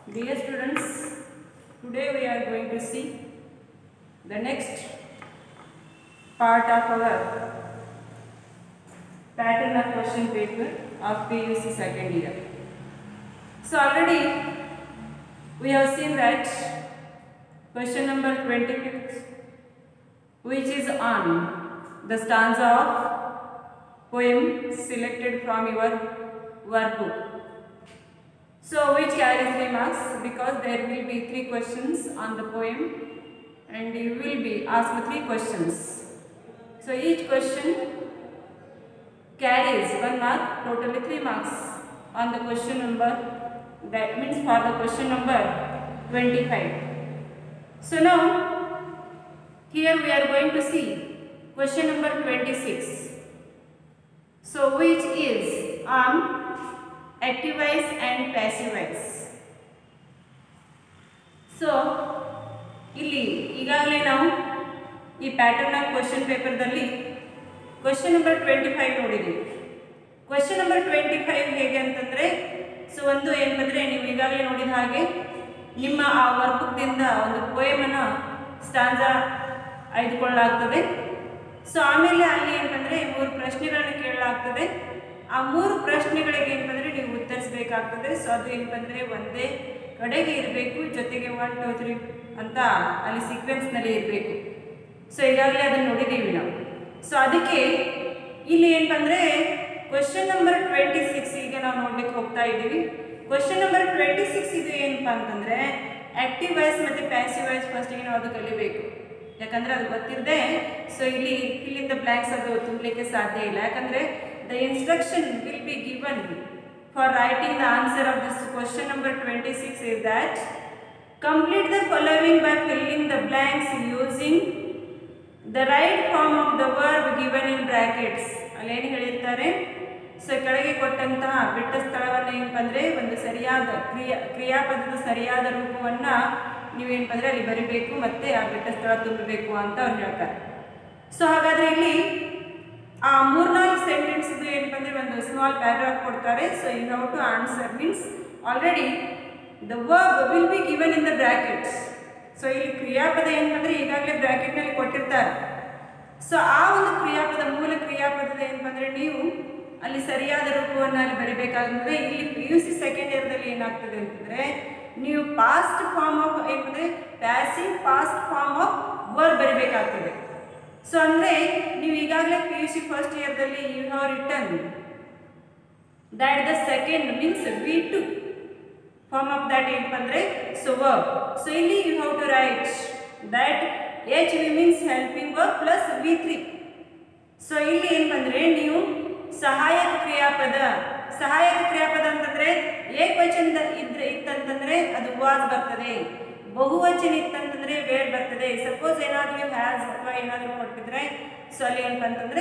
Dear students, today we are going to see the next part of our pattern of question paper of PUC second year. So already we have seen that question number 25th which is on the stanza of poem selected from your workbook. So which carries three marks because there will be three questions on the poem and you will be asked three questions. So each question carries one mark, totally three marks on the question number that means for the question number 25. So now here we are going to see question number 26. So which is on active voice and passive voice. So ಇಲ್ಲಿ ಈಗಾಗಲೇ ನಾವು ಈ pattern of question ಪೇಪರ್ದಲ್ಲಿ question number twenty five ನೋಡಿದ್ದೀವಿ question number twenty five ಹೇಗೆ ಅಂತಂದರೆ so ಒಂದು ಏನು ಬಂದರೆ ನೀವು ಈಗಾಗಲೇ ನೋಡಿದ ಹಾಗೆ ನಿಮ್ಮ ಆ ವರ್ಕ್ಬುಕ್ದಿಂದ ಒಂದು ಪೋಯಮನ್ನು ಸ್ಟಾಂಜ ಆಯ್ದುಕೊಳ್ಳಲಾಗ್ತದೆ ಸೊ ಆಮೇಲೆ ಅಲ್ಲಿ ಏನಂದರೆ ಮೂರು ಪ್ರಶ್ನೆಗಳನ್ನು ಕೇಳಲಾಗ್ತದೆ ಆ ಮೂರು ಪ್ರಶ್ನೆಗಳಿಗೆ ಏನಂದರೆ ನೀವು ಉತ್ತರಿಸಬೇಕಾಗ್ತದೆ ಸೊ ಅದು ಏನಂದರೆ ಒಂದೇ ಕಡೆಗೆ ಇರಬೇಕು ಜೊತೆಗೆ ಒನ್ ಟು ತ್ರೀ ಅಂತ ಅಲ್ಲಿ ಸೀಕ್ವೆನ್ಸ್ನಲ್ಲಿ ಇರಬೇಕು ಸೊ ಈಗಾಗಲೇ ಅದನ್ನು ನೋಡಿದ್ದೀವಿ ನಾವು ಸೊ ಅದಕ್ಕೆ ಇಲ್ಲಿ ಏನಂದರೆ ಕ್ವಶನ್ ನಂಬರ್ ಟ್ವೆಂಟಿ ಸಿಕ್ಸ್ ಈಗ ನಾವು ನೋಡ್ಲಿಕ್ಕೆ ಹೋಗ್ತಾ ಇದ್ದೀವಿ ಕ್ವಶನ್ ನಂಬರ್ ಟ್ವೆಂಟಿ ಸಿಕ್ಸ್ ಇದು ಏನಪ್ಪ ಅಂತಂದರೆ ಆ್ಯಕ್ಟಿವ್ ವಾಯ್ಸ್ ಮತ್ತು ಪ್ಯಾಸಿವ್ ವಾಯ್ಸ್ ಫಸ್ಟಿಗೆ ನಾವು ಅದು ಕಲಿಬೇಕು ಯಾಕಂದರೆ ಅದು ಗೊತ್ತಿರದೆ ಸೊ ಇಲ್ಲಿ ಇಲ್ಲಿಂದ ಬ್ಲ್ಯಾಂಕ್ಸ್ ಅದು ತುಂಬಲಿಕ್ಕೆ ಸಾಧ್ಯ ಇಲ್ಲ ಯಾಕಂದರೆ the instruction will be given for writing the answer of this question number twenty six is that complete the following by filling the blanks using the right form of the verb given in brackets ಅಲ್ಲೇನು ಹೇಳಿರ್ತಾರೆ so ಕೆಳಗೆ ಕೊಟ್ಟಂತಹ ಬಿಟ್ಟ ಸ್ಥಳವನ್ನು ಏನಪ್ಪ ಅಂದರೆ ಒಂದು ಸರಿಯಾದ ಕ್ರಿಯಾ ಕ್ರಿಯಾಪದದ ಸರಿಯಾದ ರೂಪವನ್ನು ನೀವೇನಪ್ಪ ಅಂದರೆ ಅಲ್ಲಿ ಬರಿಬೇಕು ಮತ್ತು ಆ ಬಿಟ್ಟ ಸ್ಥಳ ತುಂಬಬೇಕು ಅಂತ ಅವ್ರು ಹೇಳ್ತಾರೆ ಸೊ ಹಾಗಾದರೆ ಇಲ್ಲಿ ಆ ಮೂರ್ನಾಲ್ಕು ಸೆಂಟೆನ್ಸ್ ಇದು ಏನಪ್ಪ ಅಂದರೆ ಒಂದು ಸ್ಮಾಲ್ ಪ್ಯಾರಾಗ್ರಾಫ್ ಕೊಡ್ತಾರೆ so you have to answer means already the verb will be given in the brackets so ಇಲ್ಲಿ ಕ್ರಿಯಾಪದ ಏನಂದರೆ ಈಗಾಗಲೇ ಬ್ರ್ಯಾಕೆಟ್ನಲ್ಲಿ ಕೊಟ್ಟಿರ್ತಾರೆ ಸೊ ಆ ಒಂದು ಕ್ರಿಯಾಪದ ಮೂಲ ಕ್ರಿಯಾಪದದ ಏನಂದರೆ ನೀವು ಅಲ್ಲಿ ಸರಿಯಾದ ರೂಪವನ್ನು ಅಲ್ಲಿ ಬರಿಬೇಕಾದ್ರೆ ಇಲ್ಲಿ ಪಿ ಯು ಸಿ ಸೆಕೆಂಡ್ ಇಯರ್ದಲ್ಲಿ ಏನಾಗ್ತದೆ ಅಂತಂದರೆ ನೀವು ಪಾಸ್ಟ್ ಫಾರ್ಮ್ ಆಫ್ ಏನಂದರೆ passive past form of word ಬರಿಬೇಕಾಗ್ತದೆ ಸೊ ಅಂದರೆ ನೀವು ಈಗಾಗಲೇ ಪಿ ಯು ಸಿ ಫಸ್ಟ್ ಇಯರ್ದಲ್ಲಿ you have return that the second means V two form of that ಏನಪ್ಪ ಅಂದರೆ ಸೊ ವರ್ಬ್ ಸೊ ಇಲ್ಲಿ you have to write that H V means helping verb plus V three so ಇಲ್ಲಿ ಏನು ಬಂದರೆ ನೀವು ಸಹಾಯಕ ಕ್ರಿಯಾಪದ ಸಹಾಯಕ ಕ್ರಿಯಾಪದ ಅಂತಂದರೆ ಏಕವಚನದ ಇದ್ರೆ ಇತ್ತಂತಂದರೆ ಅದು ವಾಸ್ ಬರ್ತದೆ ಬಹುವಚನ ಇತ್ತಂತಂದರೆ ವೇರ್ ಬರ್ತದೆ ಸಪೋಸ್ ಏನಾದರೂ ಹ್ಯಾಸ್ ಅಥವಾ ಏನಾದರೂ ಕೊಟ್ಟಿದ್ರೆ ಸೊ ಅಲ್ಲಿ ಏನಪ್ಪ ಅಂತಂದರೆ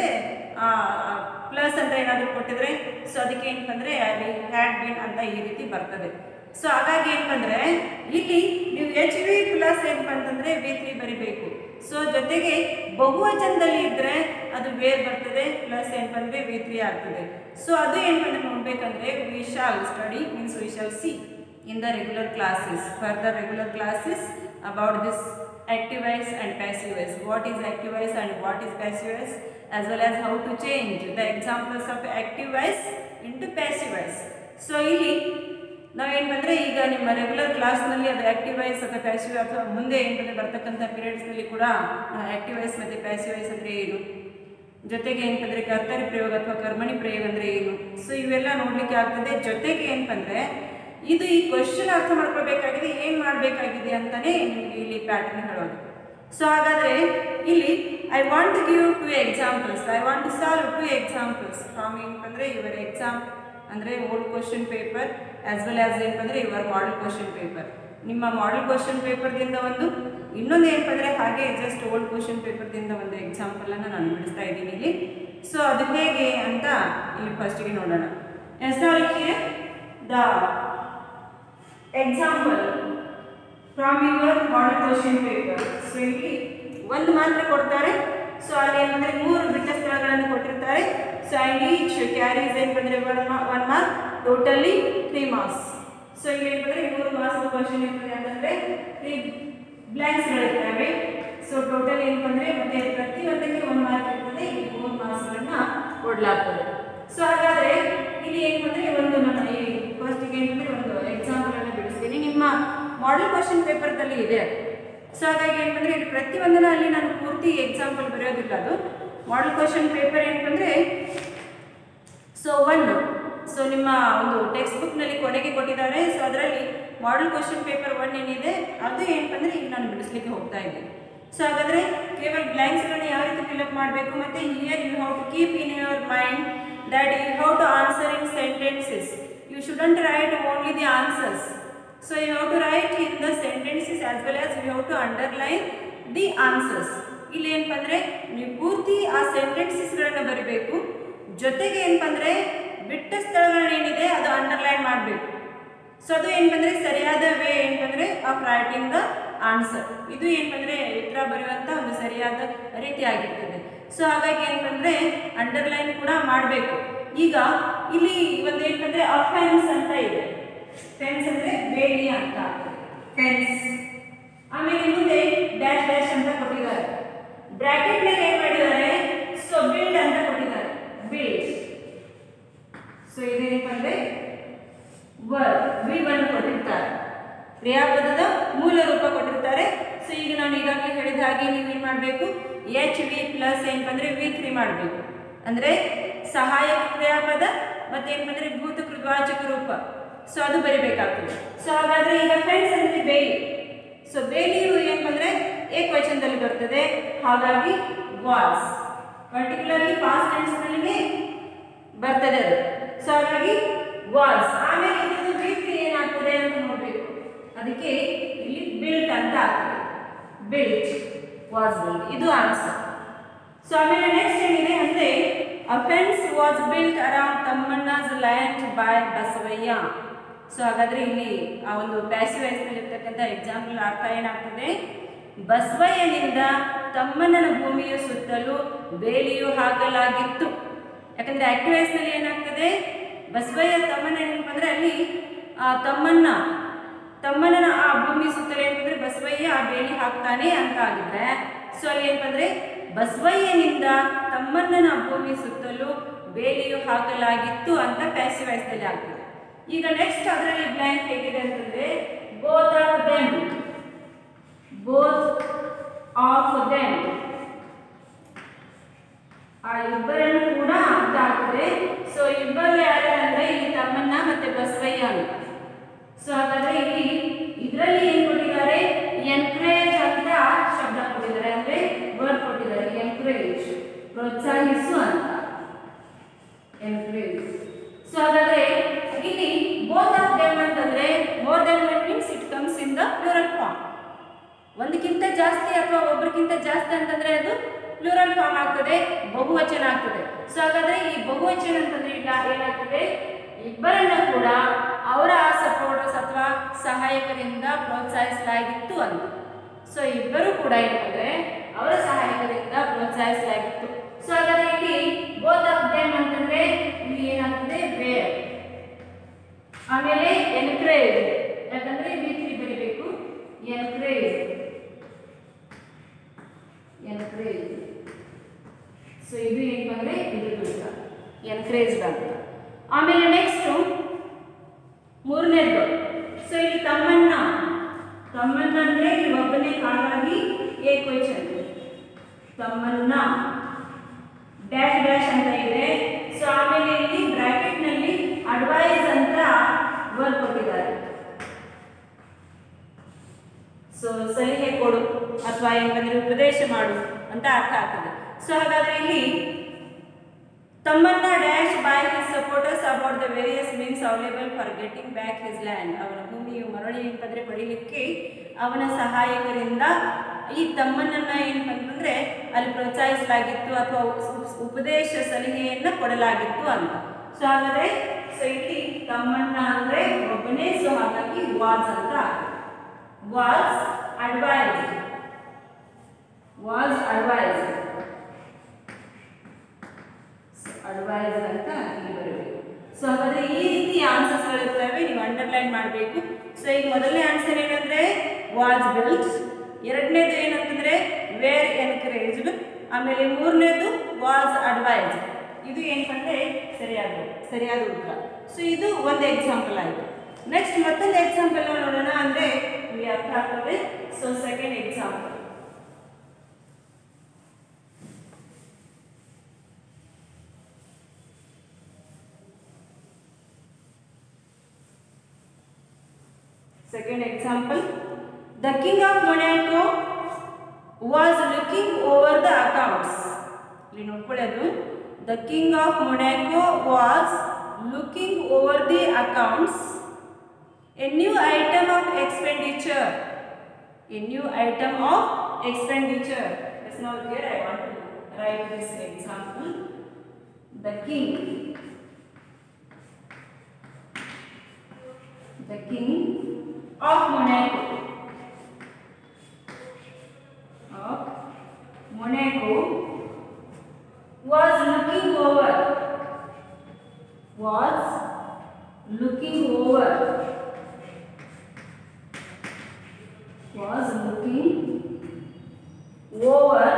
ಪ್ಲಸ್ ಅಂತ ಏನಾದರೂ ಕೊಟ್ಟಿದ್ರೆ ಸೊ ಅದಕ್ಕೆ ಏನಪ್ಪ ಅಂದರೆ ಅಲ್ಲಿ ಹ್ಯಾಡ್ ಬಿನ್ ಅಂತ ಈ ರೀತಿ ಬರ್ತದೆ ಸೊ ಹಾಗಾಗಿ ಏನಪ್ಪ ಅಂದರೆ ಇಲ್ಲಿ ನೀವು ಎಚ್ ವಿ ಪ್ಲಸ್ ಏನಪ್ಪ ಅಂತಂದರೆ ವಿ ತ್ರೀ ಬರಿಬೇಕು ಸೊ ಜೊತೆಗೆ ಬಹುವಚನದಲ್ಲಿ ಇದ್ದರೆ ಅದು ವೇರ್ ಬರ್ತದೆ ಪ್ಲಸ್ ಏನಪ್ಪ ಅಂದರೆ ವಿ ತ್ರೀ ಆಗ್ತದೆ ಸೊ ಅದು ಏನಪ್ಪ ಅಂದರೆ ನೋಡಬೇಕಂದ್ರೆ we shall study means we shall see in the regular classes further regular classes about this active voice and passive voice what is active voice and what is passive voice as well as how to change the examples of active voice into passive voice so ಇಲ್ಲಿ ನಾವೇನು ಬಂದರೆ ಈಗ ನಿಮ್ಮ regular ಕ್ಲಾಸ್ನಲ್ಲಿ ಅದು active voice ಅಥವಾ passive ಅಥವಾ ಮುಂದೆ ಏನು ಬಂದರೆ ಬರ್ತಕ್ಕಂಥ ಪೀರಿಯಡ್ಸ್ನಲ್ಲಿ ಕೂಡ ಆ್ಯಕ್ಟಿವ್ ವಾಯ್ಸ್ ಮತ್ತು ಪ್ಯಾಸಿವ್ ವಾಯ್ಸ್ ಅಂದರೆ ಏನು ಜೊತೆಗೆ ಏನಂತಂದರೆ ಕರ್ತರಿ ಪ್ರಯೋಗ ಅಥವಾ ಕರ್ಮಣಿ ಪ್ರಯೋಗ ಅಂದರೆ ಏನು ಸೊ ಇವೆಲ್ಲ ನೋಡಲಿಕ್ಕೆ ಆಗ್ತದೆ ಜೊತೆಗೆ ಏನಂತಂದರೆ ಇದು ಈ ಕ್ವಶನ್ ಅರ್ಥ ಮಾಡ್ಕೊಳ್ಬೇಕಾಗಿದೆ ಏನು ಮಾಡಬೇಕಾಗಿದೆ ಅಂತಲೇ ನಿಮಗೆ ಇಲ್ಲಿ ಪ್ಯಾಟರ್ನ್ ಹೇಳೋದು ಸೊ ಹಾಗಾದರೆ ಇಲ್ಲಿ I want to give two examples I want to solve two examples from ಏನಂತಂದರೆ ಇವರ್ ಎಕ್ಸಾಮ್ ಅಂದರೆ old question paper as well as ಏನಂತಂದರೆ ಇವರ್ ಮಾಡೆಲ್ ಕ್ವಶನ್ ಪೇಪರ್ ನಿಮ್ಮ ಮಾಡೆಲ್ ಕ್ವಶನ್ ಪೇಪರ್ದಿಂದ ಒಂದು ಇನ್ನೊಂದು ಏನಪ್ಪ ಅಂದರೆ ಹಾಗೆ ಜಸ್ಟ್ ಓಲ್ಡ್ ಕ್ವಶನ್ ಪೇಪರ್ದಿಂದ ಒಂದು ಎಕ್ಸಾಂಪಲನ್ನು ನಾನು ಬಿಡಿಸ್ತಾ ಇದ್ದೀನಿ ಇಲ್ಲಿ ಸೊ ಅದು ಹೇಗೆ ಅಂತ ಇಲ್ಲಿ ಫಸ್ಟಿಗೆ ನೋಡೋಣ ಎಸ್ಟಾಲಿಗೆ the example from your model question paper so ಇಲ್ಲಿ ಒಂದು ಮಾತ್ರ ಕೊಡ್ತಾರೆ ಸೊ ಅಲ್ಲಿ ಏನಂದರೆ ಮೂರು ಬಿಟ್ಟ ಸ್ಥಳಗಳನ್ನು ಕೊಟ್ಟಿರ್ತಾರೆ ಸೊ ಆ್ಯಂಡ್ ಈಚ್ ಕ್ಯಾರೀಸ್ ಏನು ಬಂದರೆ one one mark totally three marks so ಇಲ್ಲಿ ಏನಂದ್ರೆ ಮೂರು ಮಾರ್ಕ್ಸ್ ಕ್ವಶನ್ ಇರ್ತದೆ ಅಂತಂದ್ರೆ ತ್ರೀ ಬ್ಲ್ಯಾಂಕ್ಸ್ಗಳಿರ್ತವೆ ಸೊ ಟೋಟಲ್ ಏನಪ್ಪ ಅಂದ್ರೆ ಮತ್ತೆ ಪ್ರತಿಯೊಂದಕ್ಕೆ ಒಂದು ಮಾರ್ಕ್ ಇರ್ತದೆ ಇಲ್ಲಿ ಮೂರು ಮಾರ್ಕ್ಸ್ಗಳನ್ನ ಕೊಡಲಾಗ್ತದೆ ಸೊ ಹಾಗಾದ್ರೆ ಇಲ್ಲಿ ಏನಂದ್ರೆ ಒಂದು ನಾನು ಈ ಫಸ್ಟಿಗೆ ಏನಂದ್ರೆ ಒಂದು ಎಕ್ಸಾಂಪಲ್ ಅನ್ನು ಬಿಡಿಸ್ತೀನಿ ನಿಮ್ಮ ಮಾಡೆಲ್ ಕ್ವಶನ್ ಪೇಪರ್ದಲ್ಲಿ ಇದೆ ಸೊ ಹಾಗಾಗಿ ಏನಂದ್ರೆ ಇಲ್ಲಿ ಪ್ರತಿಯೊಂದನ್ನ ಅಲ್ಲಿ ನಾನು ಪೂರ್ತಿ ಎಕ್ಸಾಂಪಲ್ ಬರೆಯೋದಿಲ್ಲ ಅದು ಮಾಡೆಲ್ ಕ್ವಶನ್ ಪೇಪರ್ ಏನಂದ್ರೆ ಸೊ ಒನ್ ಸೊ ನಿಮ್ಮ ಒಂದು ಟೆಕ್ಸ್ಟ್ ಬುಕ್ನಲ್ಲಿ ಕೊನೆಗೆ ಕೊಟ್ಟಿದ್ದಾರೆ ಸೊ ಅದರಲ್ಲಿ ಮಾಡೆಲ್ ಕ್ವಶನ್ ಪೇಪರ್ ಒನ್ ಏನಿದೆ ಅದು ಏನಪ್ಪ ಅಂದರೆ ಈಗ ನಾನು ಬಿಡಿಸ್ಲಿಕ್ಕೆ ಹೋಗ್ತಾ ಇದ್ದೀನಿ ಸೊ ಹಾಗಾದರೆ ಕೇವಲ ಬ್ಲ್ಯಾಂಕ್ಸ್ಗಳನ್ನ ಯಾವ ರೀತಿ ಫಿಲಪ್ ಮಾಡಬೇಕು ಮತ್ತು here you have to keep in your mind that you have to answer in sentences you shouldn't write only the answers so you have to write in the sentences as well as you have to underline the answers ಇಲ್ಲಿ ಏನಪ್ಪ ಅಂದರೆ ನೀವು ಪೂರ್ತಿ ಆ ಸೆಂಟೆನ್ಸಸ್ಗಳನ್ನು ಬರಿಬೇಕು ಜೊತೆಗೆ ಏನಪ್ಪ ಅಂದರೆ ಬಿಟ್ಟ ಸ್ಥಳಗಳೇನಿದೆ ಅದು ಅಂಡರ್ಲೈನ್ ಮಾಡಬೇಕು ಸೊ ಅದು ಏನಂದ್ರೆ ಸರಿಯಾದ ವೇ ಏನಂದ್ರೆ ಆಫ್ ರೈಟಿಂಗ್ ದ ಆನ್ಸರ್ ಇದು ಏನಂದ್ರೆ ಉತ್ತರ ಬರೆಯುವಂಥ ಒಂದು ಸರಿಯಾದ ರೀತಿ ಆಗಿರ್ತದೆ ಸೊ ಹಾಗಾಗಿ ಏನಂದ್ರೆ ಅಂಡರ್ಲೈನ್ ಕೂಡ ಮಾಡಬೇಕು ಈಗ ಇಲ್ಲಿ ಒಂದು ಏನಂದ್ರೆ ಅಫೆನ್ಸ್ ಅಂತ ಇದೆ ಫೆನ್ಸ್ ಅಂದ್ರೆ ಬೇಲಿ ಅಂತ ಫೆನ್ಸ್ ಆಮೇಲೆ ಮುಂದೆ ಡ್ಯಾಶ್ ಡ್ಯಾಶ್ ಅಂತ ಕೊಟ್ಟಿದ್ದಾರೆ ಬ್ರಾಕೆಟ್ ನಲ್ಲಿ ಏನ್ ಮಾಡಿದ್ದಾರೆ ಸೊ ಬಿಲ್ಡ್ ಅಂತ ಕೊಟ್ಟಿದ್ದಾರೆ ಬಿಲ್ಡ್ ಸೊ ಇದೇನಪ್ಪ ಅಂದ್ರೆ ವರ್ಡ್ ವಿವನ್ನು ಕೊಟ್ಟಿರ್ತಾರೆ ಕ್ರಿಯಾಪದದ ಮೂಲ ರೂಪ ಕೊಟ್ಟಿರ್ತಾರೆ ಸೊ ಈಗ ನಾನು ಈಗಾಗಲೇ ಹೇಳಿದ ಹಾಗೆ ನೀವು ಏನು ಮಾಡಬೇಕು ಎಚ್ ವಿ ಪ್ಲಸ್ ಏನಪ್ಪ ಅಂದರೆ ವಿ ತ್ರೀ ಮಾಡಬೇಕು ಅಂದರೆ ಸಹಾಯಕ ಕ್ರಿಯಾಪದ ಮತ್ತೆ ಏನಪ್ಪ ಅಂದರೆ ಭೂತ ಕೃದ್ವಾಚಕ ರೂಪ ಸೊ ಅದು ಬರಿಬೇಕಾಗ್ತದೆ ಸೊ ಹಾಗಾದ್ರೆ ಈಗ ಫ್ರೆಂಡ್ಸ್ ಅಂದರೆ ಬೇಲಿ ಸೊ ಬೇಲಿಯು ಏನಪ್ಪ ಅಂದರೆ ಏಕವಚನದಲ್ಲಿ ಬರ್ತದೆ ಹಾಗಾಗಿ ವಾಲ್ಸ್ ಪರ್ಟಿಕ್ಯುಲರ್ಲಿ ಪಾಸ್ಟ್ ಟೆನ್ಸ್ನಲ್ಲಿನೇ ಬರ್ತದೆ ಅದು ಸೊ ಹಾಗಾಗಿ ವಾಲ್ಸ್ ಆಮೇಲೆ ಇದ್ರದ್ದು ವೀಕ್ಲಿ ಏನಾಗ್ತದೆ ಅಂತ ನೋಡಬೇಕು ಅದಕ್ಕೆ ಇಲ್ಲಿ ಬಿಲ್ಟ್ ಅಂತ ಆಗ್ತದೆ ಬಿಲ್ಟ್ ವಾಸ್ ಬಿಲ್ಟ್ ಇದು ಆನ್ಸರ್ ಸೊ ಆಮೇಲೆ ನೆಕ್ಸ್ಟ್ ಏನಿದೆ ಅಂದ್ರೆ a fence was built around Thammanna's land by Basavayya so ಹಾಗಾದ್ರೆ ಇಲ್ಲಿ ಆ ಒಂದು ಪ್ಯಾಸಿವ್ ವಾಯ್ಸ್ನಲ್ಲಿ ಇರ್ತಕ್ಕಂಥ ಎಕ್ಸಾಂಪಲ್ ಅರ್ಥ ಏನಾಗ್ತದೆ ಬಸವಯ್ಯನಿಂದ ತಮ್ಮಣ್ಣನ ಭೂಮಿಯ ಸುತ್ತಲೂ ಬೇಲಿಯು ಹಾಕಲಾಗಿತ್ತು ಯಾಕಂದ್ರೆ ಆಕ್ಟಿವ್ ವಾಯ್ಸ್ನಲ್ಲಿ ಏನಾಗ್ತದೆ ಬಸವಯ್ಯ ತಮ್ಮಣ್ಣ ಏನಪ್ಪ ಅಂದ್ರೆ ಅಲ್ಲಿ ಆ ತಮ್ಮನ್ನ ತಮ್ಮನ ಆ ಭೂಮಿ ಸುತ್ತಲೇ ಏನಂದ್ರೆ ಬಸವಯ್ಯ ಆ ಬೇಲಿ ಹಾಕ್ತಾನೆ ಅಂತ ಆಗಿದ್ರೆ ಸೊ ಅಲ್ಲಿ ಏನಪ್ಪ ಅಂದ್ರೆ ಬಸವಯ್ಯನಿಂದ ತಮ್ಮಣ್ಣನ ಭೂಮಿ ಸುತ್ತಲೂ ಬೇಲಿಯು ಹಾಕಲಾಗಿತ್ತು ಅಂತ ಪ್ಯಾಸಿವ್ ವಾಯ್ಸ್ನಲ್ಲಿ ಆಗ್ತದೆ ಈಗ ನೆಕ್ಸ್ಟ್ ಅದರಲ್ಲಿ ಬ್ಲ್ಯಾಂಕ್ ಹೇಗಿದೆ ಅಂತಂದ್ರೆ both of them both of them ಆ ಇಬ್ಬರನ್ನು ಕೂಡ ಅಂತ ಆಗ್ತದೆ ಸೊ ಇಬ್ಬರು ಯಾರು ಅಂದ್ರೆ ಇಲ್ಲಿ ತಮ್ಮನ್ನ ಮತ್ತೆ ಬಸವಯ್ಯ ಅಂತ ಸೊ ಹಾಗಾದ್ರೆ ಇಲ್ಲಿ ಇದರಲ್ಲಿ ಏನ್ ಕೊಟ್ಟಿದ್ದಾರೆ ಎನ್ಕರೇಜ್ ಅಂತ ಶಬ್ದ ಕೊಟ್ಟಿದ್ದಾರೆ ಅಂದ್ರೆ ವರ್ಡ್ ಕೊಟ್ಟಿದ್ದಾರೆ ಎನ್ಕರೇಜ್ ಪ್ರೋತ್ಸಾಹಿಸು ಅಂತ ಎನ್ಕರೇಜ್ ಸೊ ಹಾಗಾದ್ರೆ ಇಲ್ಲಿ ಬೋತ್ ಆಫ್ ದೆಮ್ ಅಂತಂದ್ರೆ more than one means it comes in the plural form ಒಂದಕ್ಕಿಂತ ಜಾಸ್ತಿ ಅಥವಾ ಒಬ್ಬರಿಗಿಂತ ಜಾಸ್ತಿ ಅಂತಂದ್ರೆ ಅದು ಪ್ಲೂರಲ್ ಫಾರ್ಮ್ ಆಗ್ತದೆ ಬಹುವಚನ ಆಗ್ತದೆ ಸೊ ಹಾಗಾದ್ರೆ ಈ ಬಹುವಚನ ಅಂತಂದ್ರೆ ಈಗ ಏನಾಗ್ತದೆ ಇಬ್ಬರನ್ನ ಕೂಡ ಅವರ ಸಪೋರ್ಟರ್ಸ್ ಅಥವಾ ಸಹಾಯಕರಿಂದ ಪ್ರೋತ್ಸಾಹಿಸಲಾಗಿತ್ತು ಅಂತ ಸೊ ಇಬ್ಬರು ಕೂಡ ಏನಂದ್ರೆ ಅವರ ಸಹಾಯಕರಿಂದ ಪ್ರೋತ್ಸಾಹಿಸಲಾಗಿತ್ತು ಸೊ ಹಾಗಾದ್ರೆ ಇಲ್ಲಿ ಬೋತ್ ಆಫ್ ದೆಮ್ ಅಂತಂದ್ರೆ ಇಲ್ಲಿ ಏನಾಗ್ತದೆ ಬೇರೆ ಆಮೇಲೆ ಎನ್ಕರೇಜ್ ಯಾಕಂದ್ರೆ ವಿ ತ್ರೀ ಬರಿಬೇಕು ಎನ್ಕರೇಜ್ ಎನ್ಕರೇಜ್ ಸೊ ಇದು ಏನಪ್ಪ ಅಂದ್ರೆ ಇದು ಎನ್ಕರೇಜ್ಡ್ ಅಂತ ಆಮೇಲೆ ನೆಕ್ಸ್ಟ್ ಮೂರನೇದು ಸೊ ಇಲ್ಲಿ ತಮ್ಮನ್ನ ತಮ್ಮನ್ನ ಅಂದ್ರೆ ಇಲ್ಲಿ ಒಬ್ಬನೇ ಹಾಗಾಗಿ ಏಕವಚನ ತಮ್ಮನ್ನ ಡ್ಯಾಶ್ ಡ್ಯಾಶ್ ಅಂತ ಇದೆ ಸೊ ಆಮೇಲೆ ಇಲ್ಲಿ ಬ್ರಾಕೆಟ್ ನಲ್ಲಿ ಅಡ್ವೈಸ್ ಅಂತ ವರ್ಡ್ ಕೊಟ್ಟಿದ್ದಾರೆ ಸೊ ಸಲಹೆ ಕೊಡು ಅಥವಾ ಏನಂದ್ರೆ ಉಪದೇಶ ಮಾಡು ಅಂತ ಅರ್ಥ ಆಗ್ತದೆ ಸೊ ಹಾಗಾದ್ರೆ ಇಲ್ಲಿ ತಮ್ಮನ್ನ dash by his supporters about the various means available for getting back his land ಅವನ ಭೂಮಿಯು ಮರಳಿ ಏನಂತಂದ್ರೆ ಪಡೀಲಿಕ್ಕೆ ಅವನ ಸಹಾಯಕರಿಂದ ಈ ತಮ್ಮನನ್ನ ಏನಪ್ಪ ಅಂತಂದ್ರೆ ಅಲ್ಲಿ ಪ್ರೋತ್ಸಾಹಿಸಲಾಗಿತ್ತು ಅಥವಾ ಉಪ- ಉಪದೇಶ ಸಲಹೆಯನ್ನ ಕೊಡಲಾಗಿತ್ತು ಅಂತ ಸೊ ಹಾಗಾದ್ರೆ ಸೊ ಇಲ್ಲಿ ತಮ್ಮನ್ನ ಅಂದ್ರೆ ಒಬ್ಬನೇ ಸೊ ಹಾಗಾಗಿ ವಾಸ್ ಅಂತ was advise was advise advise ಅಂತ ಇಲ್ಲಿ ಬರಬೇಕು ಸೊ ಹಾಗಾದ್ರೆ ಈ ರೀತಿ ಆನ್ಸರ್ಸ್ಗಳಿರ್ತವೆ ನೀವು ಅಂಡರ್ಲೈನ್ ಮಾಡಬೇಕು ಸೊ ಈಗ ಮೊದಲನೇ ಆನ್ಸರ್ ಏನಂದ್ರೆ ವಾಸ್ ಬಿಲ್ಟ್ ಎರಡನೇದು ಏನಂತಂದ್ರೆ ವೇರ್ ಎನ್ಕರೇಜ್ಡ್ ಆಮೇಲೆ ಮೂರನೇದು ವಾಸ್ ಅಡ್ವೈಸ್ಡ್ ಇದು ಏನಂದ್ರೆ ಸರಿಯಾದ ಸರಿಯಾದ ಉತ್ತರ ಸೊ ಇದು ಒಂದು ಎಕ್ಸಾಂಪಲ್ ಆಯಿತು ನೆಕ್ಸ್ಟ್ ಮತ್ತೊಂದು ಎಕ್ಸಾಂಪಲ್ ನೋಡೋಣ ಅಂದ್ರೆ ನಿಮಗೆ ಅರ್ಥ ಆಗ್ತದೆ so second example Second example, the king of Monaco was looking over the accounts. ಇಲ್ಲಿ ನೋಡ್ಕೊಳ್ಳಿ ಅದು the king of Monaco was looking over the accounts a new item of expenditure a new item of expenditure Let's now here I want to write this example. The king the king of Monaco of Monaco was looking over was looking over was looking over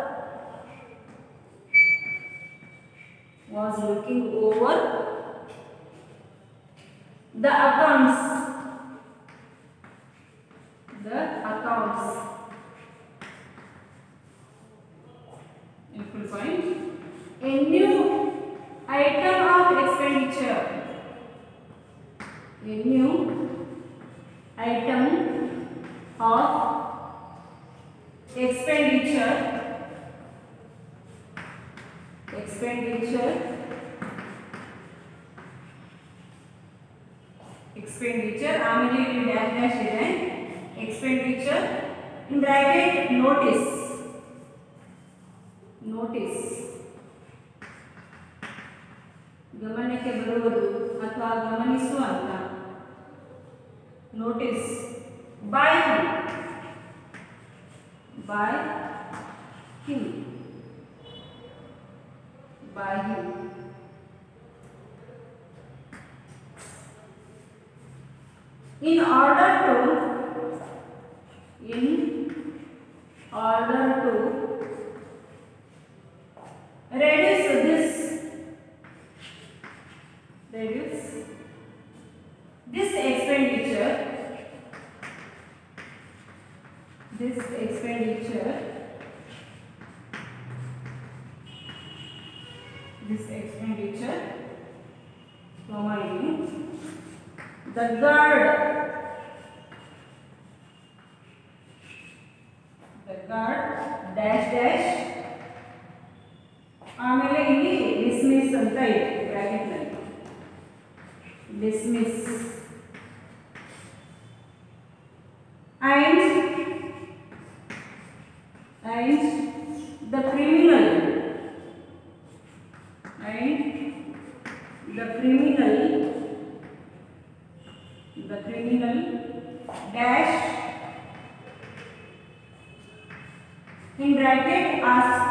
was looking over the accounts the accounts you will find a new item of expenditure a new item of expenditure expenditure expenditure ಆಮೇಲೆ ಇಲ್ಲಿ dash dash ಇದೆ expenditure in bracket notice notice ಗಮನಕ್ಕೆ ಬರುವುದು ಅಥವಾ ಗಮನಿಸುವಂತ notice by by him by him in order to in order to reduce this reduce this expenditure this expenditure this expenditure providing the guard the guard dash dash ಆಮೇಲೆ ಇಲ್ಲಿ dismiss ಅಂತ ಇದೆ bracket ನಲ್ಲಿ dismiss and and the criminal and the criminal the criminal dash in bracket ask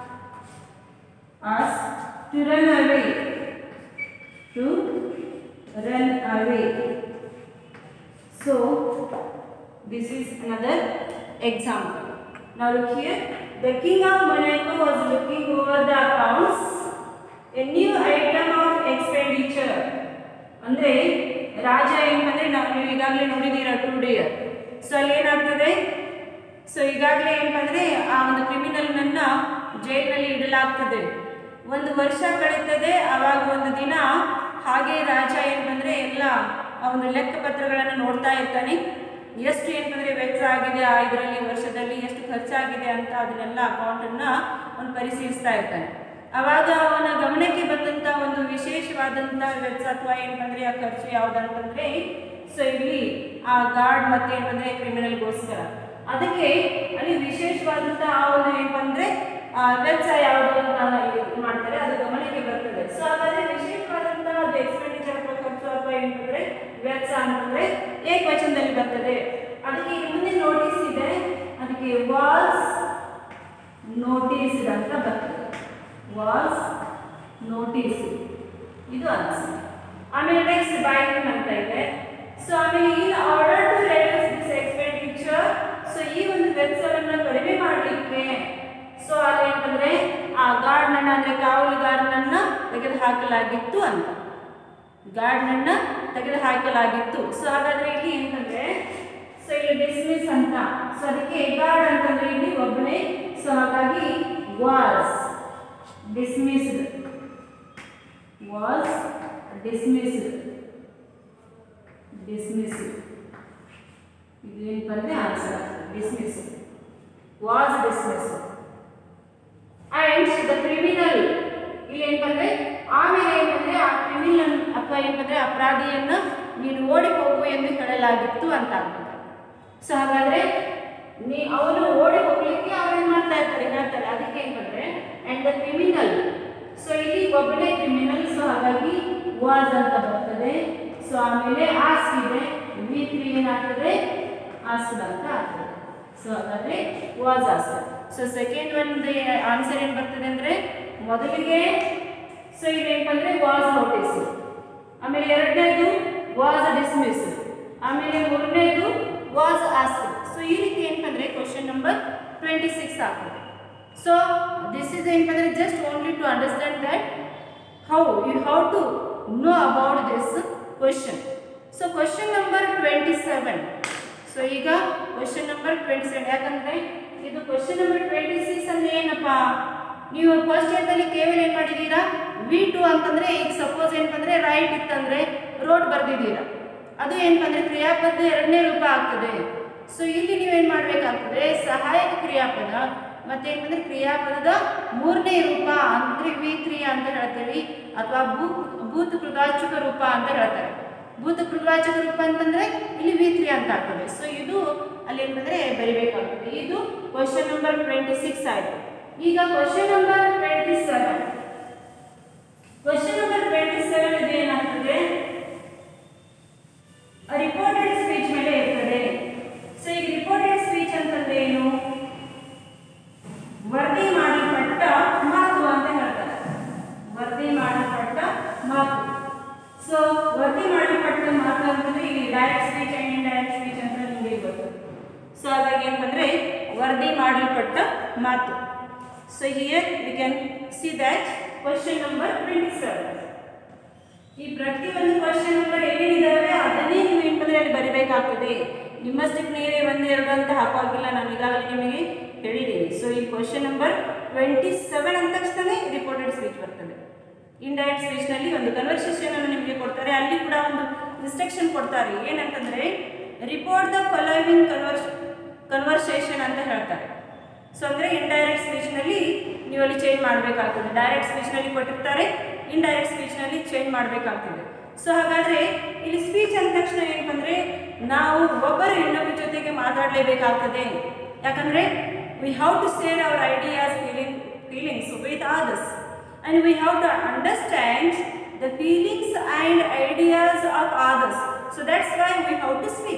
ask to run away to run away so this is another example now look here the king of monaco was looking over the accounts a new item of expenditure ಅಂದ್ರೆ ರಾಜ ಏನಂದ್ರೆ ನಾವು ನೀವು ಈಗಾಗಲೇ ನೋಡಿದ್ದೀರ to dear so ಅಲ್ಲಿ ಏನಾಗ್ತದೆ so ಈಗಾಗಲೇ ಏನಪ್ಪ ಅಂದ್ರೆ ಆ ಒಂದು ಕ್ರಿಮಿನಲ್ನನ್ನ ಜೈಲಿನಲ್ಲಿ ಇಡಲಾಗ್ತದೆ ಒಂದು ವರ್ಷ ಕಳೀತದೆ ಆವಾಗ ಒಂದು ದಿನ ಹಾಗೆ ರಾಜ ಏನಂದ್ರೆ ಎಲ್ಲ ಆ ಒಂದು ಲೆಕ್ಕ ಪತ್ರಗಳನ್ನು ನೋಡ್ತಾ ಇರ್ತಾನೆ ಎಷ್ಟು ಏನಂದ್ರೆ ವೆಚ್ಚ ಆಗಿದೆ ಆ ಇದರಲ್ಲಿ ವರ್ಷದಲ್ಲಿ ಎಷ್ಟು ಖರ್ಚಾಗಿದೆ ಅಂತ ಅದನ್ನೆಲ್ಲ ಅಕೌಂಟನ್ನು ಒಂದು ಪರಿಶೀಲಿಸ್ತಾ ಇರ್ತಾನೆ ಅವಾಗ ಅವನ ಗಮನಕ್ಕೆ ಬಂದಂಥ ಒಂದು ವಿಶೇಷವಾದಂಥ ವೆಚ್ಚ ಅಥವಾ ಏನಂದ್ರೆ ಆ ಖರ್ಚು ಯಾವುದಂತಂದ್ರೆ ಸೊ ಇಲ್ಲಿ ಆ ಗಾರ್ಡ್ ಮತ್ತೆ ಏನಂದ್ರೆ ಕ್ರಿಮಿನಲ್ಗೋಸ್ಕರ ಅದಕ್ಕೆ ಅಲ್ಲಿ ವಿಶೇಷವಾದಂಥ ಆ ಒಂದು ಏನಪ್ಪ ಅಂದ್ರೆ ಆ ವೆಚ್ಚ ಯಾವುದು ಅಂತ ಇದು ಮಾಡ್ತಾರೆ ಅದು ಗಮನಕ್ಕೆ ಬರ್ತದೆ ಸೊ ಹಾಗಾದ್ರೆ ವಿಶೇಷವಾದಂಥ ಅದು ಎಕ್ಸ್ಪೆಂಡಿಚರ್ ಅಥವಾ ಖರ್ಚು ಅಥವಾ ಏನಂದ್ರೆ ವೆಚ್ಚ ಅಂತಂದ್ರೆ ಏಕವಚನದಲ್ಲಿ ಬರ್ತದೆ ಅದಕ್ಕೆ ಇಲ್ಲಿ ಮುಂದೆ ನೋಟಿಸ್ ಇದೆ ಅದಕ್ಕೆ ವಾಸ್ ನೋಟಿಸ್ಡ್ ಅಂತ ಬರ್ತದೆ ವಾಸ್ ನೋಟಿಸ್ ಇದು ಆನ್ಸರ್ ಆಮೇಲೆ ನೆಕ್ಸ್ಟ್ ಬೈ ಹಿಮ್ ಅಂತ ಇದೆ ಸೊ ಆಮೇಲೆ in order to reduce this expenditure so ಈ ಒಂದು ವೆಚ್ಚವನ್ನು ಕಡಿಮೆ ಮಾಡಲಿಕ್ಕೆ ಸೊ ಅಲ್ಲಿ ಏನಂದ್ರೆ ಆ ಗಾರ್ಡ್ನನ್ನ ಅಂದ್ರೆ ಕಾವಲುಗಾರನನ್ನ ತೆಗೆದು ಹಾಕಲಾಗಿತ್ತು ಅಂತ ಗಾರ್ಡ್ನನ್ನ ತೆಗೆದು ಹಾಕಲಾಗಿತ್ತು ಸೊ ಹಾಗಾದ್ರೆ ಇಲ್ಲಿ ಏನಂತಂದ್ರೆ ಸೊ ಇಲ್ಲಿ ಡಿಸ್ಮಿಸ್ ಅಂತ ಸೊ ಅದಕ್ಕೆ ಗಾರ್ಡ್ ಅಂತಂದ್ರೆ ಇಲ್ಲಿ ಒಬ್ಬನೇ ಸೊ ಹಾಗಾಗಿ was dismissed was dismissed dismissed ಇದು ಏನಪ್ಪ ಅಂದ್ರೆ answer dismiss was dismiss and the criminal ಇಲ್ಲಿ ಏನಂದ್ರೆ ಆಮೇಲೆ ಏನಂದ್ರೆ ಆ ಕ್ರಿಮಿನಲ್ ಅಥವಾ ಏನಂದ್ರೆ ಅಪರಾಧಿಯನ್ನ ನೀನು ಓಡಿ ಹೋಗು ಎಂದು ಹೇಳಲಾಗಿತ್ತು ಅಂತ ಆಗ್ತದೆ ಸೊ ಹಾಗಾದ್ರೆ ನೀ ಅವನು ಓಡಿ ಹೋಗ್ಲಿಕ್ಕೆ ಅವ್ರು ಏನ್ ಮಾಡ್ತಾ ಇರ್ತಾರೆ ಹೇಳ್ತಾರೆ ಅದಕ್ಕೆ ಏನಂದ್ರೆ ಅಂಡ್ ದ ಕ್ರಿಮಿನಲ್ ಸೊ ಇಲ್ಲಿ ಒಬ್ಬನೇ ಕ್ರಿಮಿನಲ್ ಸೊ ಹಾಗಾಗಿ ವಾಸ್ ಅಂತ ಬರ್ತದೆ ಸೊ ಆಮೇಲೆ ಆಸ್ ಇದೆ ವಿ ತ್ರೀ ಏನಾಗ್ತದೆ ಆಸ್ಡ್ ಅಂತ ಆಗ್ತದೆ ಸೊ ಹಾಗಾದ್ರೆ ವಾಸ್ ಆಸ್ಡ್ ಸೊ ಸೆಕೆಂಡ್ ಒಂದು ಆನ್ಸರ್ ಏನು ಬರ್ತದೆ ಅಂದ್ರೆ ಮೊದಲಿಗೆ ಸೊ ಇದೇನಂದ್ರೆ ವಾಸ್ ನೋಟಿಸ್ ಆಮೇಲೆ ಎರಡನೇದು ವಾಸ್ ಡಿಸ್ಮಿಸ್ ಆಮೇಲೆ ಮೂರನೇದು ವಾಸ್ ಆಸ್ಡ್ ಸೊ ಈ ರೀತಿ ಏನಂದ್ರೆ ಕ್ವಶನ್ ನಂಬರ್ ಟ್ವೆಂಟಿ ಸಿಕ್ಸ್ ಆಗ್ತದೆ ಸೊ ದಿಸ್ ಇಸ್ ಏನಂದ್ರೆ just only to understand that how you how to know about this question so question number twenty seven so ಈಗ question number twenty seven ಯಾಕಂದ್ರೆ ಇದು question number twenty six ಅಂದ್ರೆ ಏನಪ್ಪ ನೀವು first ಇಯರ್ದಲ್ಲಿ ಕೇವಲ ಏನು ಮಾಡಿದ್ದೀರಾ ವಿ ಟು ಅಂತಂದ್ರೆ ಈಗ ಸಪೋಸ್ ಏನಂತಂದ್ರೆ ರೈಟ್ ಇತ್ತಂದ್ರೆ ರೋಡ್ ಬರ್ದಿದ್ದೀರಾ ಅದು ಏನಂತಂದ್ರೆ ಕ್ರಿಯಾಪದ ಎರಡನೇ ರೂಪ ಆಗ್ತದೆ ಸೊ ಇಲ್ಲಿ ನೀವೇನು ಮಾಡಬೇಕಾಗ್ತದೆ ಸಹಾಯಕ ಕ್ರಿಯಾಪದ ಮತ್ತೆ ಏನಂದ್ರೆ ಕ್ರಿಯಾಪದದ ಮೂರನೇ ರೂಪ ಅಂದ್ರೆ ವಿ ತ್ರೀ ಅಂತ ಹೇಳ್ತೇವೆ ಅಥವಾ ಭೂ ಭೂತ ಕೃತಾಚಕ ರೂಪ ಅಂತ ಹೇಳ್ತಾರೆ ಭೂತ ಕೃತವಾಚಕ ರೂಪ ಅಂತಂದ್ರೆ ಇಲ್ಲಿ ವಿ ತ್ರೀ ಅಂತ ಆಗ್ತದೆ ಸೊ ಇದು ಅಲ್ಲಿ ಏನಂದ್ರೆ ಬರಿಬೇಕಾಗ್ತದೆ ಇದು ಕ್ವಶನ್ ನಂಬರ್ ಟ್ವೆಂಟಿ ಸಿಕ್ಸ್ ಆಯ್ತು ಈಗ question number twenty seven question number twenty seven ಇದು ಏನಾಗ್ತದೆ ರಿಪೋರ್ಟೆಡ್ ಸ್ಪೀಚ್ ಮೇಲೆ ಇರ್ತದೆ ಸೊ ಈಗ ರಿಪೋರ್ಟೆಡ್ ಸ್ಪೀಚ್ ಅಂತಂದ್ರೆ ಏನು ವರದಿ ಮಾಡಲ್ಪಟ್ಟ ಮಾತು ಅಂತ ಹೇಳ್ತಾರೆ ವರದಿ ಮಾಡಲ್ಪಟ್ಟ ಮಾತು ಸೊ ವರದಿ ಮಾಡಲ್ಪಟ್ಟ ಮಾತು ಅಂತಂದ್ರೆ ಇಲ್ಲಿ direct speech and indirect speech ಅಂತ ನಿಮಗೆ ಗೊತ್ತು ಸೊ ಹಾಗಾಗಿ ಏನಂದ್ರೆ ವರದಿ ಮಾಡಲ್ಪಟ್ಟ ಮಾತು so here we can see that question number twenty seven ಈ ಪ್ರತಿಯೊಂದು ಕ್ವಶನ್ ನಂಬರ್ ಏನೇನಿದಾವೆ ಅದನ್ನೇ ನೀವು ಏನಂದ್ರೆ ಅಲ್ಲಿ ಬರಿಬೇಕಾಗ್ತದೆ ನಿಮ್ಮಷ್ಟಕ್ಕೆ ನೀವೇ ಒಂದು ಎರಡು ಅಂತ ಹಾಕುವಾಗಿಲ್ಲ ನಾನು ಈಗಾಗಲೇ ನಿಮಗೆ ಹೇಳಿದ್ದೀನಿ ಸೊ ಈ ಕ್ವಶನ್ ನಂಬರ್ ಟ್ವೆಂಟಿ ಸೆವೆನ್ ಅಂದ ತಕ್ಷಣ ರಿಪೋರ್ಟೆಡ್ ಸ್ಪೀಚ್ ಬರ್ತದೆ ಇಂಡೈರೆಕ್ಟ್ ಸ್ಪೀಚ್ನಲ್ಲಿ ಒಂದು ಕನ್ವರ್ಸೇಷನ್ ಅನ್ನು ನಿಮಗೆ ಕೊಡ್ತಾರೆ ಅಲ್ಲಿ ಕೂಡ ಒಂದು ಇನ್ಸ್ಟ್ರಕ್ಷನ್ ಕೊಡ್ತಾರೆ ಏನಂತಂದ್ರೆ report the following converse conversation ಅಂತ ಹೇಳ್ತಾರೆ ಸೊ ಅಂದರೆ ಇಂಡೈರೆಕ್ಟ್ ಸ್ಪೀಚ್ನಲ್ಲಿ ನೀವು ಅಲ್ಲಿ ಚೇಂಜ್ ಮಾಡಬೇಕಾಗ್ತದೆ ಡೈರೆಕ್ಟ್ ಸ್ಪೀಚ್ನಲ್ಲಿ ಕೊಟ್ಟಿರ್ತಾರೆ ಇಂಡೈರೆಕ್ಟ್ ಸ್ಪೀಚ್ನಲ್ಲಿ ಚೇಂಜ್ ಮಾಡಬೇಕಾಗ್ತದೆ ಸೊ ಹಾಗಾದರೆ ಇಲ್ಲಿ ಸ್ಪೀಚ್ ಅಂದ ತಕ್ಷಣ ಏನಂತಂದರೆ ನಾವು ಒಬ್ಬರು ಇನ್ನೊಬ್ಬರ ಜೊತೆಗೆ ಮಾತಾಡಲೇಬೇಕಾಗ್ತದೆ ಯಾಕಂದರೆ we have to share our ideas feeling feelings with others and we have to understand the feelings and ideas of others. So that's why we have to speak.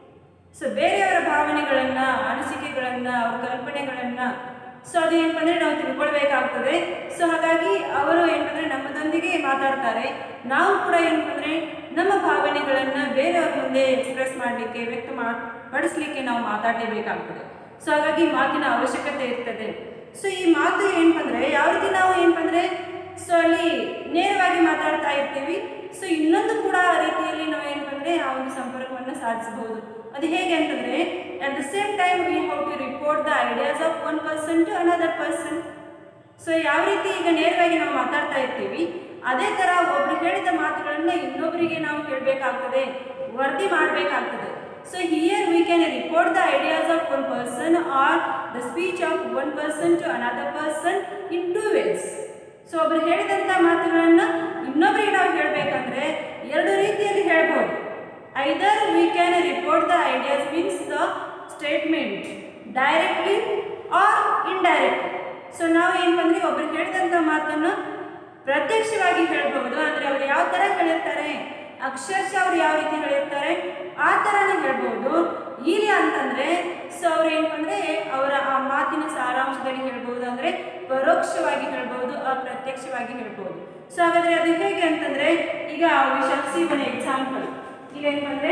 So ಬೇರೆಯವರ ಭಾವನೆಗಳನ್ನು ಅನಿಸಿಕೆಗಳನ್ನು ಅವ್ರ ಕಲ್ಪನೆಗಳನ್ನು ಸೊ ಅದು ಏನಪ್ಪ ಅಂದರೆ ನಾವು ತಿಳ್ಕೊಳ್ಬೇಕಾಗ್ತದೆ ಸೊ ಹಾಗಾಗಿ ಅವರು ಏನಂದರೆ ನಮ್ಮದೊಂದಿಗೆ ಮಾತಾಡ್ತಾರೆ ನಾವು ಕೂಡ ಏನಪ್ಪ ಅಂದರೆ ನಮ್ಮ ಭಾವನೆಗಳನ್ನು ಬೇರೆಯವ್ರ ಮುಂದೆ ಎಕ್ಸ್ಪ್ರೆಸ್ ಮಾಡಲಿಕ್ಕೆ ವ್ಯಕ್ತ ಮಾ ಪಡಿಸ್ಲಿಕ್ಕೆ ನಾವು ಮಾತಾಡಲೇಬೇಕಾಗ್ತದೆ ಸೊ ಹಾಗಾಗಿ ಮಾತಿನ ಅವಶ್ಯಕತೆ ಇರ್ತದೆ ಸೊ ಈ ಮಾತು ಏನಪ್ಪ ಅಂದರೆ ಯಾವ ರೀತಿ ನಾವು ಏನಪ್ಪ ಅಂದರೆ ಸೊ ಅಲ್ಲಿ ನೇರವಾಗಿ ಮಾತಾಡ್ತಾ ಇರ್ತೀವಿ ಸೊ ಇನ್ನೊಂದು ಕೂಡ ಆ ರೀತಿಯಲ್ಲಿ ನಾವು ಏನಪ್ಪ ಅಂದರೆ ಆ ಒಂದು ಸಂಪರ್ಕವನ್ನು ಸಾಧಿಸಬಹುದು ಅದು ಹೇಗೆ ಅಂತಂದರೆ at the same time we how to report the ideas of one person to another person so ಯಾವ ರೀತಿ ಈಗ ನೇರವಾಗಿ ನಾವು ಮಾತಾಡ್ತಾ ಇರ್ತೀವಿ ಅದೇ ಥರ ಒಬ್ರು ಹೇಳಿದ ಮಾತುಗಳನ್ನು ಇನ್ನೊಬ್ಬರಿಗೆ ನಾವು ಕೇಳಬೇಕಾಗ್ತದೆ ವರದಿ ಮಾಡಬೇಕಾಗ್ತದೆ so here we can report the ideas of one person or the speech of one person to another person in two ways so ಒಬ್ರು ಹೇಳಿದಂಥ ಮಾತುಗಳನ್ನು ಇನ್ನೊಬ್ಬರಿಗೆ ನಾವು ಹೇಳಬೇಕಂದ್ರೆ ಎರಡು ರೀತಿಯಲ್ಲಿ ಹೇಳ್ಬೋದು either we can report the ideas means the statement directly or indirect so ನಾವು ಏನು ಬಂದರೆ ಒಬ್ರು ಹೇಳಿದಂಥ ಮಾತನ್ನು ಪ್ರತ್ಯಕ್ಷವಾಗಿ ಹೇಳ್ಬೋದು ಅಂದರೆ ಅವ್ರು ಯಾವ ಥರ ಹೇಳಿರ್ತಾರೆ ಅಕ್ಷರಶಃ ಅವ್ರು ಯಾವ ರೀತಿ ಹೇಳಿರ್ತಾರೆ ಆ ಥರನೇ ಹೇಳ್ಬೋದು ಇಲ್ಲ ಅಂತಂದರೆ ಸೊ ಅವ್ರು ಏನು ಅಂದರೆ ಅವರ ಆ ಮಾತಿನ ಸಾರಾಂಶದಲ್ಲಿ ಹೇಳ್ಬೋದು ಅಂದರೆ ಪರೋಕ್ಷವಾಗಿ ಹೇಳ್ಬೋದು ಅಪ್ರತ್ಯಕ್ಷವಾಗಿ ಹೇಳ್ಬೋದು ಸೊ ಹಾಗಾದ್ರೆ ಅದು ಹೇಗೆ ಅಂತಂದ್ರೆ ಈಗ we shall see one example ಈಗ ಏನಂದ್ರೆ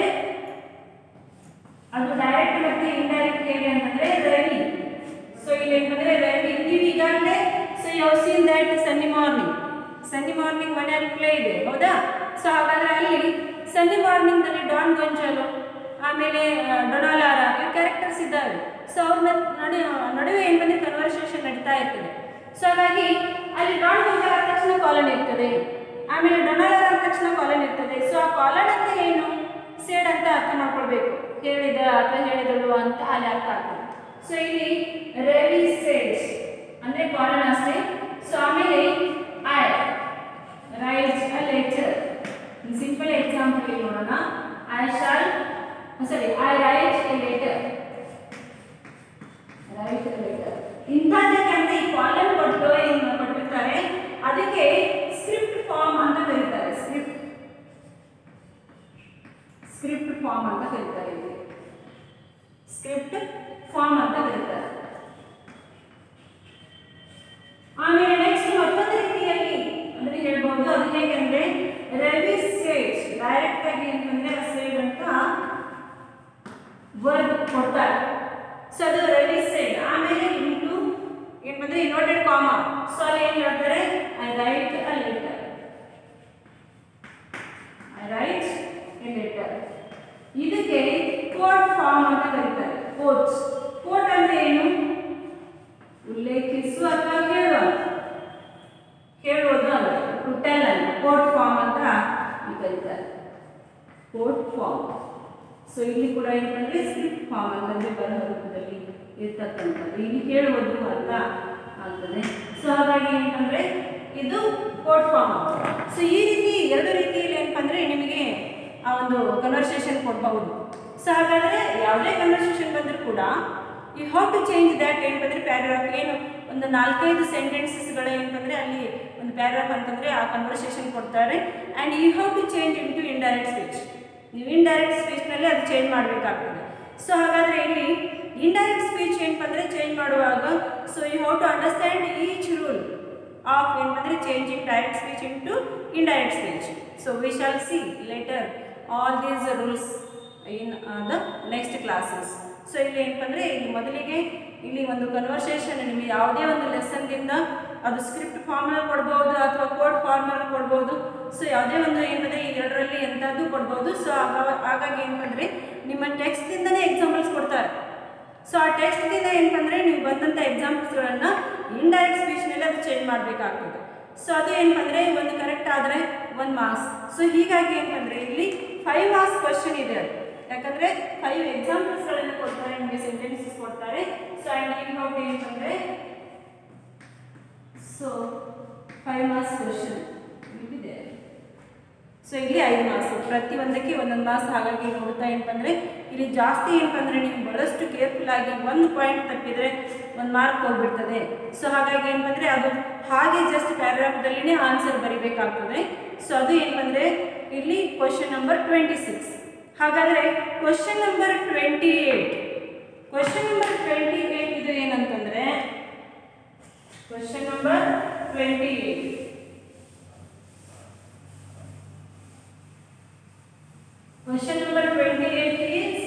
ಅದು ಡೈರೆಕ್ಟ್ ಮತ್ತೆ ಇಂಡೈರೆಕ್ಟ್ ಹೇಗೆ ಅಂತಂದ್ರೆ ರವಿ ಸೊ ಇಲ್ಲಿ ಏನಂದ್ರೆ ರವಿ ನೀವು ಈಗಾಗಲೇ so you seen that sunny morning sunny morning ಮನೆ ಪ್ಲೇ ಇದೆ ಹೌದಾ ಸೊ ಹಾಗಾದ್ರೆ ಅಲ್ಲಿ ಸನ್ನಿ ಮಾರ್ನಿಂಗ್ ನಲ್ಲಿ ಡಾನ್ ಗೊಂಜಾಲು ಆಮೇಲೆ ಆ, ಡೊನಾಲಾರ ಇವ್ರ ಕ್ಯಾರೆಕ್ಟರ್ಸ್ ಇದ್ದಾವೆ ಸೊ ಅವ್ರ ನಡು ನಡುವೆ ಏನು ಬಂದ್ರೆ ಕನ್ವರ್ಸೇಷನ್ ನಡೀತಾ ಇರ್ತದೆ ಸೊ ಹಾಗಾಗಿ ಅಲ್ಲಿ ಡಾನ್ ಗೊಂಜಾಲ ಆದ ತಕ್ಷಣ ಕಾಲನ್ ಇರ್ತದೆ ಆಮೇಲೆ ಡೊನಾಲಾರ ಆದ ತಕ್ಷಣ ಕಾಲನ್ ಇರ್ತದೆ ಸೊ ಆ ಕಾಲನ್ ಅಂದ್ರೆ ಏನು ಸೇಡ್ ಅಂತ ಅರ್ಥ ಮಾಡ್ಕೊಳ್ಬೇಕು ಹೇಳಿದ ಅಥವಾ ಹೇಳಿದಳು ಅಂತ ಅಲ್ಲಿ ಅರ್ಥ ಆಗ್ತದೆ ಸೊ ಇಲ್ಲಿ ರವಿ ಸೇಡ್ಸ್ ಅಂದ್ರೆ ಕಾಲನ್ ಅಷ್ಟೇ ಸೊ ಆಮೇಲೆ I write a letter simple example ಇಲ್ಲಿ ನೋಡೋಣ I shall sorry I write a letter write a letter ಇಂಥದ್ದಕ್ಕೆ ಅಂತ ಈ ಕಾಲನ್ ಕೊಟ್ಟು ಏನು ಕೊಟ್ಟಿರ್ತಾರೆ ಅದಕ್ಕೆ ಸ್ಕ್ರಿಪ್ಟ್ ಫಾರ್ಮ್ ಅಂತ ಕರೀತಾರೆ ಸ್ಕ್ರಿಪ್ಟ್ ಸ್ಕ್ರಿಪ್ಟ್ ಫಾರ್ಮ್ ಅಂತ ಕರೀತಾರೆ ಇಲ್ಲಿ ಸ್ಕ್ರಿಪ್ಟ್ ಫಾರ್ಮ್ ಅಂತ ಕರೀತಾರೆ ಆಮೇಲೆ ನೆಕ್ಸ್ಟ್ ಮತ್ತೊಂದು ರೀತಿಯಲ್ಲಿ ಅಂದ್ರೆ ಹೇಳ್ಬಹುದು ಅದು ಹೇಗೆ ಅಂದ್ರೆ ರವಿ ಸೇಡ್ ಡೈರೆಕ್ಟ್ ಆಗಿ ಏನಂದ್ರೆ ಸೇಡ್ ಅಂತ ವರ್ಡ್ ಕೊಡ್ತಾರೆ ಸೊ ಅದು ರವಿ ಸೇಡ್ ಆಮೇಲೆ ಇಂಟು ಏನ್ ಬಂದ್ರೆ ಇನ್ವರ್ಟೆಡ್ ಕಾಮ ಸೊ ಅಲ್ಲಿ ಏನ್ ಹೇಳ್ತಾರೆ I write a letter I write a letter ಇದಕ್ಕೆ ಕೋಟ್ ಫಾರ್ಮ್ ಅಂತ ಕರೀತಾರೆ ಕೋಟ್ ಕೋಟ್ ಅಂದ್ರೆ ಏನು ಉಲ್ಲೇಖಿಸುವ ಅಥವಾ ಹೇಳುವ ಹೇಳುವುದು ಅಲ್ಲ ಟು ಟೆಲ್ ಅಲ್ಲ ಕೋಟ್ ಫಾರ್ಮ್ ಅಂತ ಇಲ್ಲಿ ಕರೀತಾರೆ ಕೋಟ್ ಫಾರ್ಮ್ ಸೊ ಇಲ್ಲಿ ಕೂಡ ಏನಂದ್ರೆ ಸ್ಕ್ರಿಪ್ಟ್ ಫಾರ್ಮ್ ಅಂತಂದ್ರೆ ಬರಹ ರೂಪದಲ್ಲಿ ಇರ್ತಕ್ಕಂಥದ್ದು ಇಲ್ಲಿ ಹೇಳುವುದು ಅಂತ ಆಗ್ತದೆ ಸೊ ಹಾಗಾಗಿ ಏನಂದ್ರೆ ಇದು ಕೋಟ್ ಫಾರ್ಮ್ ಸೊ ಈ ರೀತಿ ಎರಡು ರೀತಿಯಲ್ಲಿ ಏನಪ್ಪ ಅಂದ್ರೆ ನಿಮಗೆ ಆ ಒಂದು ಕನ್ವರ್ಸೇಷನ್ ಕೊಡಬಹುದು ಸೊ ಹಾಗಾದ್ರೆ ಯಾವುದೇ ಕನ್ವರ್ಸೇಷನ್ ಬಂದರೂ ಕೂಡ you have to change that ಏನಂದ್ರೆ ಪ್ಯಾರಾಗ್ರಾಫ್ ಏನು ಒಂದು ನಾಲ್ಕೈದು ಸೆಂಟೆನ್ಸಸ್ಗಳು ಏನಂದ್ರೆ ಅಲ್ಲಿ ಒಂದು ಪ್ಯಾರಾಗ್ರಾಫ್ ಅಂತಂದ್ರೆ ಆ ಕನ್ವರ್ಸೇಷನ್ ಕೊಡ್ತಾರೆ and you have to change into indirect speech ನೀವು ಇಂಡೈರೆಕ್ಟ್ ಸ್ಪೀಚ್ನಲ್ಲಿ ಅದು ಚೇಂಜ್ ಮಾಡಬೇಕಾಗ್ತದೆ ಸೊ ಹಾಗಾದರೆ ಇಲ್ಲಿ ಇಂಡೈರೆಕ್ಟ್ ಸ್ಪೀಚ್ ಏನಪ್ಪ ಅಂದರೆ ಚೇಂಜ್ ಮಾಡುವಾಗ so you have to understand each rule of ಏನಂದರೆ changing direct speech into indirect speech so we shall see later all these rules in the next classes so ಇಲ್ಲಿ ಏನಪ್ಪ ಅಂದರೆ ಇಲ್ಲಿ ಮೊದಲಿಗೆ ಇಲ್ಲಿ ಒಂದು ಕನ್ವರ್ಸೇಷನ್ ನಿಮಗೆ ಯಾವುದೇ ಒಂದು ಲೆಸನ್ದಿಂದ ಅದು ಸ್ಕ್ರಿಪ್ಟ್ ಫಾರ್ಮಲ್ಲಿ ಕೊಡ್ಬೋದು ಅಥವಾ ಕೋಡ್ ಫಾರ್ಮಲ್ಲಿ ಕೊಡ್ಬೋದು ಸೊ ಯಾವುದೇ ಒಂದು ಏನಂದರೆ ಈ ಎರಡರಲ್ಲಿ ಎಂಥದ್ದು ಕೊಡ್ಬೋದು ಸೊ ಹಾಗಾಗಿ ಏನಂದರೆ ನಿಮ್ಮ ಟೆಕ್ಸ್ಟಿಂದನೇ ಎಕ್ಸಾಂಪಲ್ಸ್ ಕೊಡ್ತಾರೆ ಸೊ ಆ ಟೆಕ್ಸ್ಟ್ದಿಂದ ಏನಂದರೆ ನೀವು ಬಂದಂಥ ಎಕ್ಸಾಂಪಲ್ಸ್ಗಳನ್ನು ಇಂಡೈರೆಕ್ಟ್ ಸ್ಪೀಚ್ನಲ್ಲಿ ಅದು ಚೇಂಜ್ ಮಾಡಬೇಕಾಗ್ತದೆ ಸೊ ಅದು ಏನಂದರೆ ಒಂದು ಕರೆಕ್ಟ್ ಆದರೆ ಒಂದು ಮಾರ್ಕ್ಸ್ ಸೊ ಹೀಗಾಗಿ ಏನಂದರೆ ಇಲ್ಲಿ ಫೈವ್ ಮಾರ್ಕ್ಸ್ ಕ್ವಶನ್ ಇದೆ ಅದು ಯಾಕಂದರೆ ಫೈವ್ ಎಕ್ಸಾಂಪಲ್ಸ್ಗಳನ್ನು ಕೊಡ್ತಾರೆ ನಿಮಗೆ ಸೆಂಟೆನ್ಸಸ್ ಕೊಡ್ತಾರೆ ಸೊ ಆ್ಯಂಡ್ ನೀವು ನೋಡಿ ಏನಂದರೆ ಸೊ ಫೈವ್ ಮಾರ್ಕ್ಸ್ ಕ್ವಶನ್ ಇದೆ ಸೊ ಇಲ್ಲಿ ಐದು ಮಾರ್ಕ್ಸ್ ಪ್ರತಿಯೊಂದಕ್ಕೆ ಒಂದೊಂದು ಮಾರ್ಕ್ಸ್ ಹಾಗಾಗಿ ನೋಡ್ತಾ ಏನಪ್ಪ ಅಂದರೆ ಇಲ್ಲಿ ಜಾಸ್ತಿ ಏನಪ್ಪ ಅಂದರೆ ನೀವು ಬಹಳಷ್ಟು ಕೇರ್ಫುಲ್ ಆಗಿ ಒಂದು ಪಾಯಿಂಟ್ ತಪ್ಪಿದರೆ ಒಂದು ಮಾರ್ಕ್ ಹೋಗ್ಬಿಡ್ತದೆ ಸೊ ಹಾಗಾಗಿ ಏನಪ್ಪ ಅಂದರೆ ಅದು ಹಾಗೆ ಜಸ್ಟ್ ಪ್ಯಾರಾಗ್ರಾಫ್ದಲ್ಲಿನೇ ಆನ್ಸರ್ ಬರಿಬೇಕಾಗ್ತದೆ ಸೊ ಅದು ಏನಪ್ಪ ಅಂದರೆ ಇಲ್ಲಿ ಕ್ವಶನ್ ನಂಬರ್ ಟ್ವೆಂಟಿ ಸಿಕ್ಸ್ ಹಾಗಾದರೆ question number twenty eight question number twenty eight ಇದು ಏನಂತಂದರೆ question number twenty eight Question number 28 is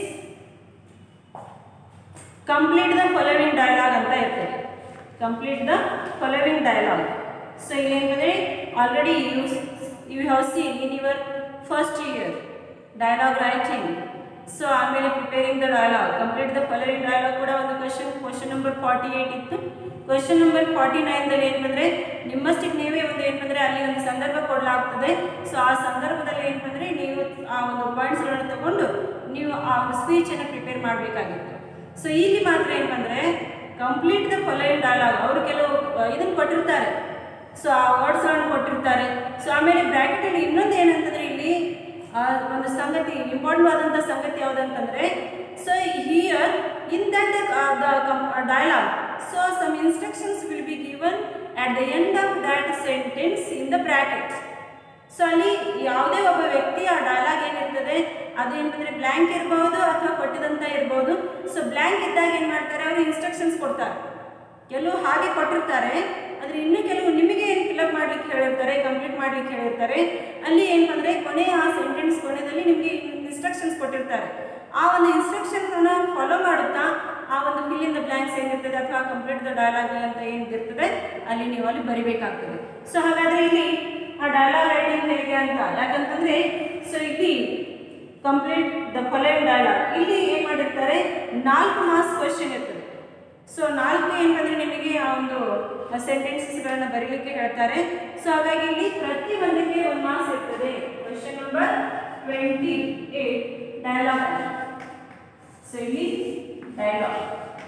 complete the following dialogue ಅಂತ ಇರ್ತದೆ complete the following dialogue so ಇಲ್ಲಿ ಏನಂದ್ರೆ already you you have seen in your first year dialogue writing so ಆಮೇಲೆ preparing the dialogue complete the following dialogue ಕೂಡ ಒಂದು question question number forty eight ಇತ್ತು question number forty ನೈನ್ದಲ್ಲಿ ಏನು ಬಂದರೆ ನಿಮ್ಮಷ್ಟಕ್ಕೆ ನೀವೇ ಒಂದು ಏನು ಬಂದರೆ ಅಲ್ಲಿ ಒಂದು ಸಂದರ್ಭ ಕೊಡಲಾಗ್ತದೆ ಸೊ ಆ ಸಂದರ್ಭದಲ್ಲಿ ಏನು ಬಂದರೆ ನೀವು ಆ ಒಂದು ಪಾಯಿಂಟ್ಸ್ಗಳನ್ನು ತಗೊಂಡು ನೀವು ಆ ಒಂದು ಸ್ಪೀಚನ್ನು ಪ್ರಿಪೇರ್ ಮಾಡಬೇಕಾಗಿತ್ತು ಸೊ ಇಲ್ಲಿ ಮಾತ್ರ ಏನು ಬಂದರೆ ಕಂಪ್ಲೀಟ್ ದ ಫಾಲೋಯಿಂಗ್ ಡೈಲಾಗ್ ಅವರು ಕೆಲವು ಇದನ್ನು ಕೊಟ್ಟಿರ್ತಾರೆ ಸೊ ಆ ವರ್ಡ್ಸ್ಗಳನ್ನು ಕೊಟ್ಟಿರ್ತಾರೆ ಸೊ ಆಮೇಲೆ ಬ್ರ್ಯಾಕೆಟಲ್ಲಿ ಇನ್ನೊಂದು ಏನಂತಂದರೆ ಇಲ್ಲಿ ಆ ಒಂದು ಸಂಗತಿ ಇಂಪಾರ್ಟೆಂಟ್ ಆದಂಥ ಸಂಗತಿ ಯಾವುದಂತಂದರೆ so here in that the dialogue so some instructions will be given at the end of that sentence in the bracket so ಅಲ್ಲಿ ಯಾವುದೇ ಒಬ್ಬ ವ್ಯಕ್ತಿ ಆ ಡೈಲಾಗ್ ಏನಿರ್ತದೆ ಅದು ಏನಂದರೆ ಬ್ಲ್ಯಾಂಕ್ ಇರ್ಬೋದು ಅಥವಾ ಕೊಟ್ಟಿದಂಥ ಇರ್ಬೋದು ಸೊ ಬ್ಲ್ಯಾಂಕ್ ಇದ್ದಾಗ ಏನು ಮಾಡ್ತಾರೆ ಅವರು ಇನ್ಸ್ಟ್ರಕ್ಷನ್ಸ್ ಕೊಡ್ತಾರೆ ಕೆಲವು ಹಾಗೆ ಕೊಟ್ಟಿರ್ತಾರೆ ಆದರೆ ಇನ್ನೂ ಕೆಲವು ನಿಮಗೆ ಏನು ಫಿಲಪ್ ಮಾಡ್ಲಿಕ್ಕೆ ಹೇಳಿರ್ತಾರೆ ಕಂಪ್ಲೀಟ್ ಮಾಡ್ಲಿಕ್ಕೆ ಹೇಳಿರ್ತಾರೆ ಅಲ್ಲಿ ಏನಪ್ಪ ಅಂದರೆ ಕೊನೆಯ ಆ ಸೆಂಟೆನ್ಸ್ ಕೊನೆಯಲ್ಲಿ ನಿಮಗೆ ಇನ್ಸ್ಟ್ರಕ್ಷನ್ಸ್ ಕೊಟ್ಟಿರ್ತಾರೆ ಆ ಒಂದು ಇನ್ಸ್ಟ್ರಕ್ಷನ್ಸನ್ನು ಫಾಲೋ ಮಾಡುತ್ತಾ ಆ ಒಂದು ಫಿಲ್ ಇನ್ ದ ಬ್ಲ್ಯಾಂಕ್ಸ್ ಏನಿರ್ತದೆ ಅಥವಾ ಕಂಪ್ಲೀಟ್ ದ ಡಯಲಾಗ್ ಅಂತ ಏನಿರ್ತದೆ ಅಲ್ಲಿ ನೀವು ಅಲ್ಲಿ ಬರಿಬೇಕಾಗ್ತದೆ ಸೊ ಹಾಗಾದರೆ ಇಲ್ಲಿ ಆ ಡಯಲಾಗ್ ರೈಟಿಂಗ್ ಹೇಗೆ ಅಂತ ಯಾಕಂತಂದರೆ ಸೊ ಇಲ್ಲಿ ಕಂಪ್ಲೀಟ್ ದ ಫಾಲೋಯಿಂಗ್ ಡಯಲಾಗ್ ಇಲ್ಲಿ ಏನು ಮಾಡಿರ್ತಾರೆ ನಾಲ್ಕು ಮಾರ್ಕ್ಸ್ ಕ್ವಶನ್ ಇರ್ತದೆ ಸೊ ನಾಲ್ಕು ಏನಂದ್ರೆ ನಿಮಗೆ ಆ ಒಂದು ಸೆಂಟೆನ್ಸಸ್ಗಳನ್ನು ಬರೀಲಿಕ್ಕೆ ಹೇಳ್ತಾರೆ ಸೊ ಹಾಗಾಗಿ ಇಲ್ಲಿ ಪ್ರತಿ ಒಂದಕ್ಕೆ ಒಂದು ಮಾರ್ಕ್ಸ್ ಇರ್ತದೆ question number twenty eight dialogue so ಇಲ್ಲಿ dialogue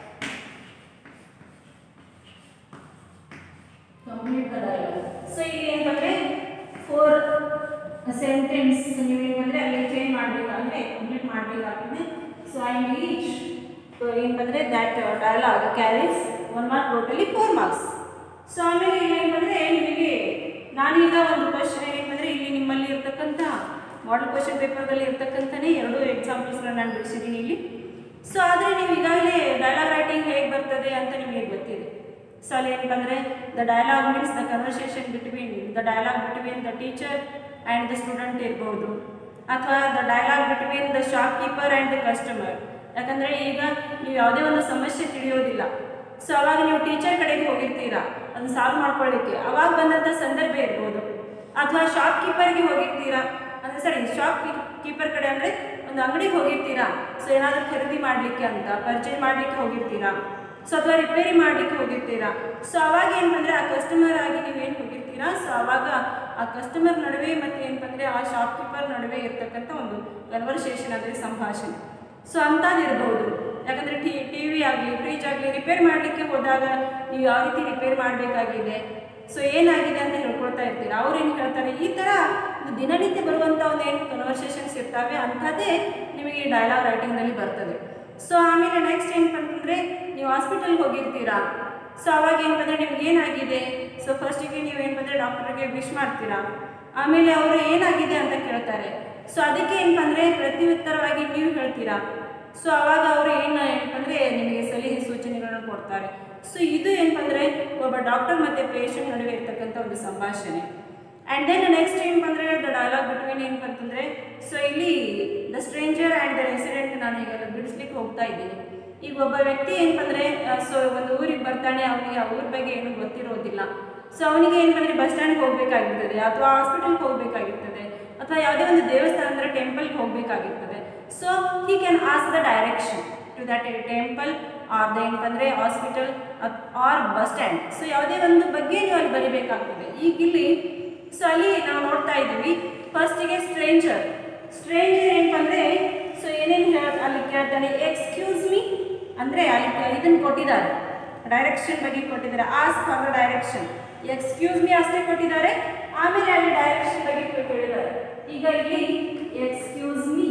complete the dialogue so ಇಲ್ಲಿ ಏನಂತಂದ್ರೆ ಫೋರ್ ಸೆಂಟೆನ್ಸ್ ನೀವು ಏನಂದ್ರೆ ಅಲ್ಲಿ ಚೇಂಜ್ ಮಾಡಬೇಕಾದ್ರೆ ಕಂಪ್ಲೀಟ್ ಮಾಡಬೇಕಾಗ್ತದೆ ಸೊ ಐ ಈಚ್ ಏನಂತಂದ್ರೆ that dialogue carries one mark totally four marks so ಆಮೇಲೆ ಇಲ್ಲಿ ಏನಂದ್ರೆ ನಿಮಗೆ ನಾನೀಗ ಒಂದು ಕ್ವಶನ್ ಏನಂದ್ರೆ ಇಲ್ಲಿ ನಿಮ್ಮಲ್ಲಿ ಇರ್ತಕ್ಕಂಥ ಮಾಡೆಲ್ ಕ್ವಶನ್ ಪೇಪರ್ದಲ್ಲಿ ಇರ್ತಕ್ಕಂಥನೇ ಎರಡು ಎಕ್ಸಾಂಪಲ್ಸ್ಗಳನ್ನ ನಾನು ಬಿಡಿಸಿದ್ದೀನಿ ಇಲ್ಲಿ ಸೊ ಆದರೆ ನೀವು ಈಗಾಗಲೇ ಡೈಲಾಗ್ ರೈಟಿಂಗ್ ಹೇಗೆ ಬರ್ತದೆ ಅಂತ ನಿಮಗೆ ಗೊತ್ತಿದೆ ಸೊ ಅಲ್ಲಿ ಏನಪ್ಪ ಅಂದರೆ the dialogue means the conversation between the dialogue between the teacher and the student ಇರ್ಬೋದು ಅಥವಾ the dialogue between the shopkeeper and the customer ಯಾಕಂದರೆ ಈಗ ನೀವು ಯಾವುದೇ ಒಂದು ಸಮಸ್ಯೆ ತಿಳಿಯೋದಿಲ್ಲ ಸೊ ಅವಾಗ ನೀವು ಟೀಚರ್ ಕಡೆಗೆ ಹೋಗಿರ್ತೀರಾ ಅದನ್ನ ಸಾಲ್ವ್ ಮಾಡ್ಕೊಳ್ಳಿಕ್ಕೆ ಅವಾಗ ಬಂದಂಥ ಸಂದರ್ಭ ಇರ್ಬೋದು ಅಥವಾ ಶಾಪ್ ಕೀಪರ್ಗೆ ಹೋಗಿರ್ತೀರಾ ಅಂದರೆ ಸರಿ ಶಾಪ್ ಕೀಪರ್ ಕಡೆ ಅಂದರೆ ಒಂದು ಅಂಗಡಿಗೆ ಹೋಗಿರ್ತೀರಾ ಸೊ ಏನಾದರೂ ಖರೀದಿ ಮಾಡಲಿಕ್ಕೆ ಅಂತ ಪರ್ಚೇಸ್ ಮಾಡಲಿಕ್ಕೆ ಹೋಗಿರ್ತೀರಾ ಸೊ ಅಥವಾ ರಿಪೇರಿ ಮಾಡಲಿಕ್ಕೆ ಹೋಗಿರ್ತೀರಾ ಸೊ ಅವಾಗ ಏನು ಬಂದರೆ ಆ ಕಸ್ಟಮರ್ ಆಗಿ ನೀವೇನು ಹೋಗಿರ್ತೀರಾ ಸೊ ಅವಾಗ ಆ ಕಸ್ಟಮರ್ ನಡುವೆ ಮತ್ತು ಏನಪ್ಪ ಅಂದರೆ ಆ ಶಾಪ್ ಕೀಪರ್ ನಡುವೆ ಇರ್ತಕ್ಕಂಥ ಒಂದು ಕನ್ವರ್ಸೇಷನ್ ಅಂದರೆ ಸಂಭಾಷಣೆ ಸೊ ಅಂಥದ್ದಿರ್ಬೋದು ಯಾಕಂದರೆ ಟಿ ಟಿ ವಿ ಆಗಲಿ ಫ್ರಿಜ್ ಆಗಲಿ ರಿಪೇರ್ ಮಾಡಲಿಕ್ಕೆ ಹೋದಾಗ ನೀವು ಯಾವ ರೀತಿ ರಿಪೇರ್ ಮಾಡಬೇಕಾಗಿದೆ ಸೊ ಏನಾಗಿದೆ ಅಂತ ಹೇಳ್ಕೊಳ್ತಾ ಇರ್ತೀರಾ ಅವ್ರು ಏನು ಹೇಳ್ತಾರೆ ಈ ಥರ ಒಂದು ದಿನನಿತ್ಯ ಬರುವಂಥ ಒಂದು ಏನು ಕನ್ವರ್ಸೇಷನ್ಸ್ ಇರ್ತವೆ ಅಂಥದ್ದೇ ನಿಮಗೆ ಈ ಡೈಲಾಗ್ ರೈಟಿಂಗ್ನಲ್ಲಿ ಬರ್ತದೆ ಸೊ ಆಮೇಲೆ ನೆಕ್ಸ್ಟ್ ಏನಪ್ಪ ಅಂತಂದರೆ ನೀವು ಹಾಸ್ಪಿಟಲ್ಗೆ ಹೋಗಿರ್ತೀರಾ ಸೊ ಅವಾಗ ಏನಪ್ಪ ಅಂದರೆ ನಿಮ್ಗೆ ಏನಾಗಿದೆ ಸೊ ಫಸ್ಟಿಗೆ ನೀವು ಏನಪ್ಪ ಅಂದರೆ ಡಾಕ್ಟರ್ಗೆ ವಿಶ್ ಮಾಡ್ತೀರಾ ಆಮೇಲೆ ಅವರು ಏನಾಗಿದೆ ಅಂತ ಕೇಳ್ತಾರೆ ಸೊ ಅದಕ್ಕೆ ಏನಪ್ಪ ಅಂದರೆ ಪ್ರತಿ ಉತ್ತರವಾಗಿ ನೀವು ಹೇಳ್ತೀರಾ ಸೊ ಅವಾಗ ಅವರು ಏನು ಏನಪ್ಪ ಅಂದರೆ ನಿಮಗೆ ಸಲಹೆ ಸೂಚನೆಗಳನ್ನು ಕೊಡ್ತಾರೆ ಸೊ ಇದು ಏನಪ್ಪ ಅಂದರೆ ಒಬ್ಬ ಡಾಕ್ಟರ್ ಮತ್ತು ಪೇಷಂಟ್ ನಡುವೆ ಇರ್ತಕ್ಕಂಥ ಒಂದು ಸಂಭಾಷಣೆ ಆ್ಯಂಡ್ ದೆನ್ ನೆಕ್ಸ್ಟ್ ಏನಪ್ಪ ಅಂದರೆ ದ ಡೈಲಾಗ್ ಬಿಟ್ವೀನ್ ಏನಪ್ಪ ಅಂತಂದರೆ ಸೊ ಇಲ್ಲಿ the stranger and the resident ನಾನು ಈಗ ಬಿಡಿಸ್ಲಿಕ್ಕೆ ಹೋಗ್ತಾ ಇದ್ದೀನಿ ಈಗ ಒಬ್ಬ ವ್ಯಕ್ತಿ ಏನಪ್ಪ ಅಂದರೆ ಸೊ ಒಂದು ಊರಿಗೆ ಬರ್ತಾನೆ ಅವನಿಗೆ ಆ ಊರ ಬಗ್ಗೆ ಏನೂ ಗೊತ್ತಿರೋದಿಲ್ಲ ಸೊ ಅವನಿಗೆ ಏನಪ್ಪ ಅಂದರೆ ಬಸ್ ಸ್ಟ್ಯಾಂಡ್ಗೆ ಹೋಗಬೇಕಾಗಿರ್ತದೆ ಅಥವಾ ಹಾಸ್ಪಿಟಲ್ಗೆ ಹೋಗಬೇಕಾಗಿರ್ತದೆ ಅಥವಾ ಯಾವುದೇ ಒಂದು ದೇವಸ್ಥಾನ ಅಂದರೆ ಟೆಂಪಲ್ಗೆ ಹೋಗಬೇಕಾಗಿರ್ತದೆ so he can ask the direction to that temple or the ಏನಪ್ಪ ಅಂದರೆ hospital or bus stand so ಯಾವುದೇ ಒಂದು ಬಗ್ಗೆ ನೀವು ಅಲ್ಲಿ ಬರಿಬೇಕಾಗ್ತದೆ ಈಗ ಇಲ್ಲಿ ಸೊ ಅಲ್ಲಿ ನಾವು ನೋಡ್ತಾ ಇದ್ದೀವಿ ಫಸ್ಟಿಗೆ ಸ್ಟ್ರೇಂಜರ್ ಸ್ಟ್ರೇಂಜರ್ ಏನಪ್ಪ ಅಂದರೆ ಸೊ ಏನೇನು ಹೇಳ ಅಲ್ಲಿ ಕೇಳ್ತಾನೆ ಎಕ್ಸ್ಕ್ಯೂಸ್ ಮೀ ಅಂದರೆ ಅಲ್ಲಿ ಇದನ್ನು ಕೊಟ್ಟಿದ್ದಾರೆ ಡೈರೆಕ್ಷನ್ ಬಗ್ಗೆ ಕೊಟ್ಟಿದ್ದಾರೆ as for the direction excuse me ಅಷ್ಟೇ ಕೊಟ್ಟಿದ್ದಾರೆ ಆಮೇಲೆ ಅಲ್ಲಿ ಡೈರೆಕ್ಷನ್ ಬಗ್ಗೆ ಕೇಳಿದ್ದಾರೆ ಈಗ ಇಲ್ಲಿ ಎಕ್ಸ್ಕ್ಯೂಸ್ ಮೀ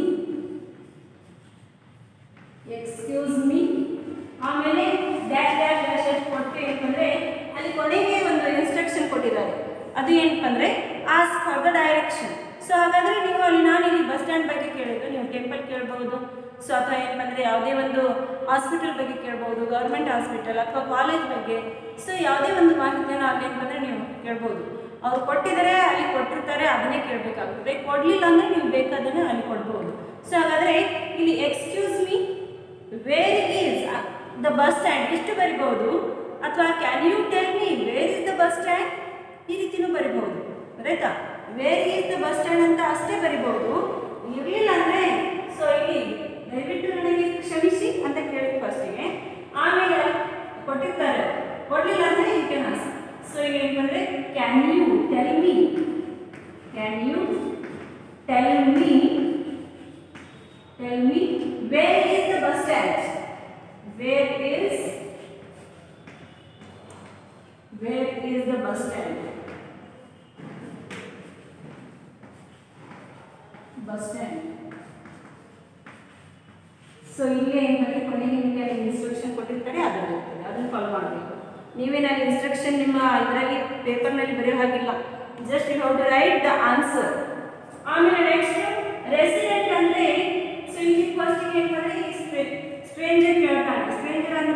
ಎಕ್ಸ್ಕ್ಯೂಸ್ ಮೀ ಆಮೇಲೆ ಡ್ಯಾಶ್ ಡ್ಯಾಶ್ ಡ್ಯಾಶ್ ಡ್ಯಾಶ್ ಕೊಟ್ಟು ಏನಂದರೆ ಅಲ್ಲಿ ಕೊನೆಗೆ ಒಂದು ಇನ್ಸ್ಟ್ರಕ್ಷನ್ ಕೊಟ್ಟಿದ್ದಾರೆ ಅದು ಏನಪ್ಪ ಅಂದರೆ as for the direction so ಹಾಗಾದರೆ ನೀವು ಅಲ್ಲಿ ನಾನು ಇಲ್ಲಿ ಬಸ್ ಸ್ಟ್ಯಾಂಡ್ ಬಗ್ಗೆ ಕೇಳಿದ್ದು ನೀವು ಟೆಂಪಲ್ ಕೇಳ್ಬೋದು ಸೊ ಅಥವಾ ಏನಪ್ಪ ಅಂದರೆ ಯಾವುದೇ ಒಂದು ಹಾಸ್ಪಿಟಲ್ ಬಗ್ಗೆ ಕೇಳ್ಬೋದು ಗೌರ್ಮೆಂಟ್ ಹಾಸ್ಪಿಟಲ್ ಅಥವಾ ಕಾಲೇಜ್ ಬಗ್ಗೆ ಸೊ ಯಾವುದೇ ಒಂದು ಮಾಹಿತಿಯನ್ನು ಅಲ್ಲಿ ಏನಪ್ಪ ಅಂದರೆ ನೀವು ಕೇಳ್ಬೋದು ಅವ್ರು ಕೊಟ್ಟಿದ್ದಾರೆ ಅಲ್ಲಿ ಕೊಟ್ಟಿರ್ತಾರೆ ಅದನ್ನೇ ಕೇಳಬೇಕಾಗ್ತದೆ ಕೊಡಲಿಲ್ಲ ಅಂದರೆ ನೀವು ಬೇಕಾದನ್ನು ಅಲ್ಲಿ ಕೊಡ್ಬೋದು ಸೊ ಹಾಗಾದರೆ ಇಲ್ಲಿ excuse me where is the bus stand ಇಷ್ಟು ಬರಿಬಹುದು ಅಥವಾ can you tell me where is the bus stand ಈ ರೀತಿನೂ ಬರಿಬಹುದು ಆಯ್ತಾ where is the bus stand ಅಂತ ಅಷ್ಟೇ ಬರಿಬಹುದು ಇರಲಿಲ್ಲ ಅಂದರೆ ಸೊ ಇಲ್ಲಿ ದಯವಿಟ್ಟು ನನಗೆ ಕ್ಷಮಿಸಿ ಅಂತ ಕೇಳಿ ಫಸ್ಟಿಗೆ ಆಮೇಲೆ ಕೊಟ್ಟಿರ್ತಾರೆ ಕೊಡಲಿಲ್ಲ ಅಂದರೆ ಯು ಕ್ಯಾನ್ ಆಸ್ ಸೊ ಈಗ ಏನಂದರೆ can you tell me can you tell me tell me where is the bus stand where is where is the bus stand bus stand so ಇಲ್ಲೇ ಏನಂದರೆ ಕೊನೆಗೆ ನಿಮಗೆ ಅಲ್ಲಿ ಇನ್ಸ್ಟ್ರಕ್ಷನ್ ಕೊಟ್ಟಿರ್ತಾರೆ ಅದನ್ನು ಇರ್ತದೆ ಅದನ್ನು ಫಾಲೋ ಮಾಡಬೇಕು ನೀವೇನು ಅಲ್ಲಿ ಇನ್ಸ್ಟ್ರಕ್ಷನ್ ನಿಮ್ಮ ಇದರಲ್ಲಿ ಪೇಪರ್ನಲ್ಲಿ ಬರೆಯೋ ಹಾಗಿಲ್ಲ just you how to write the answer ಆಮೇಲೆ ನೆಕ್ಸ್ಟ್ ರೆಸಿಡೆಂಟ್ ಅಂದರೆ ಸೊ ಇಲ್ಲಿ ಫಸ್ಟ್ ಏನು ಅಂದರೆ ಸ್ಟ್ರೇಂಜರ್ ಕೇಳ್ತಾನೆ ಸ್ಟ್ರೇಂಜರ್ ಅಂದರೆ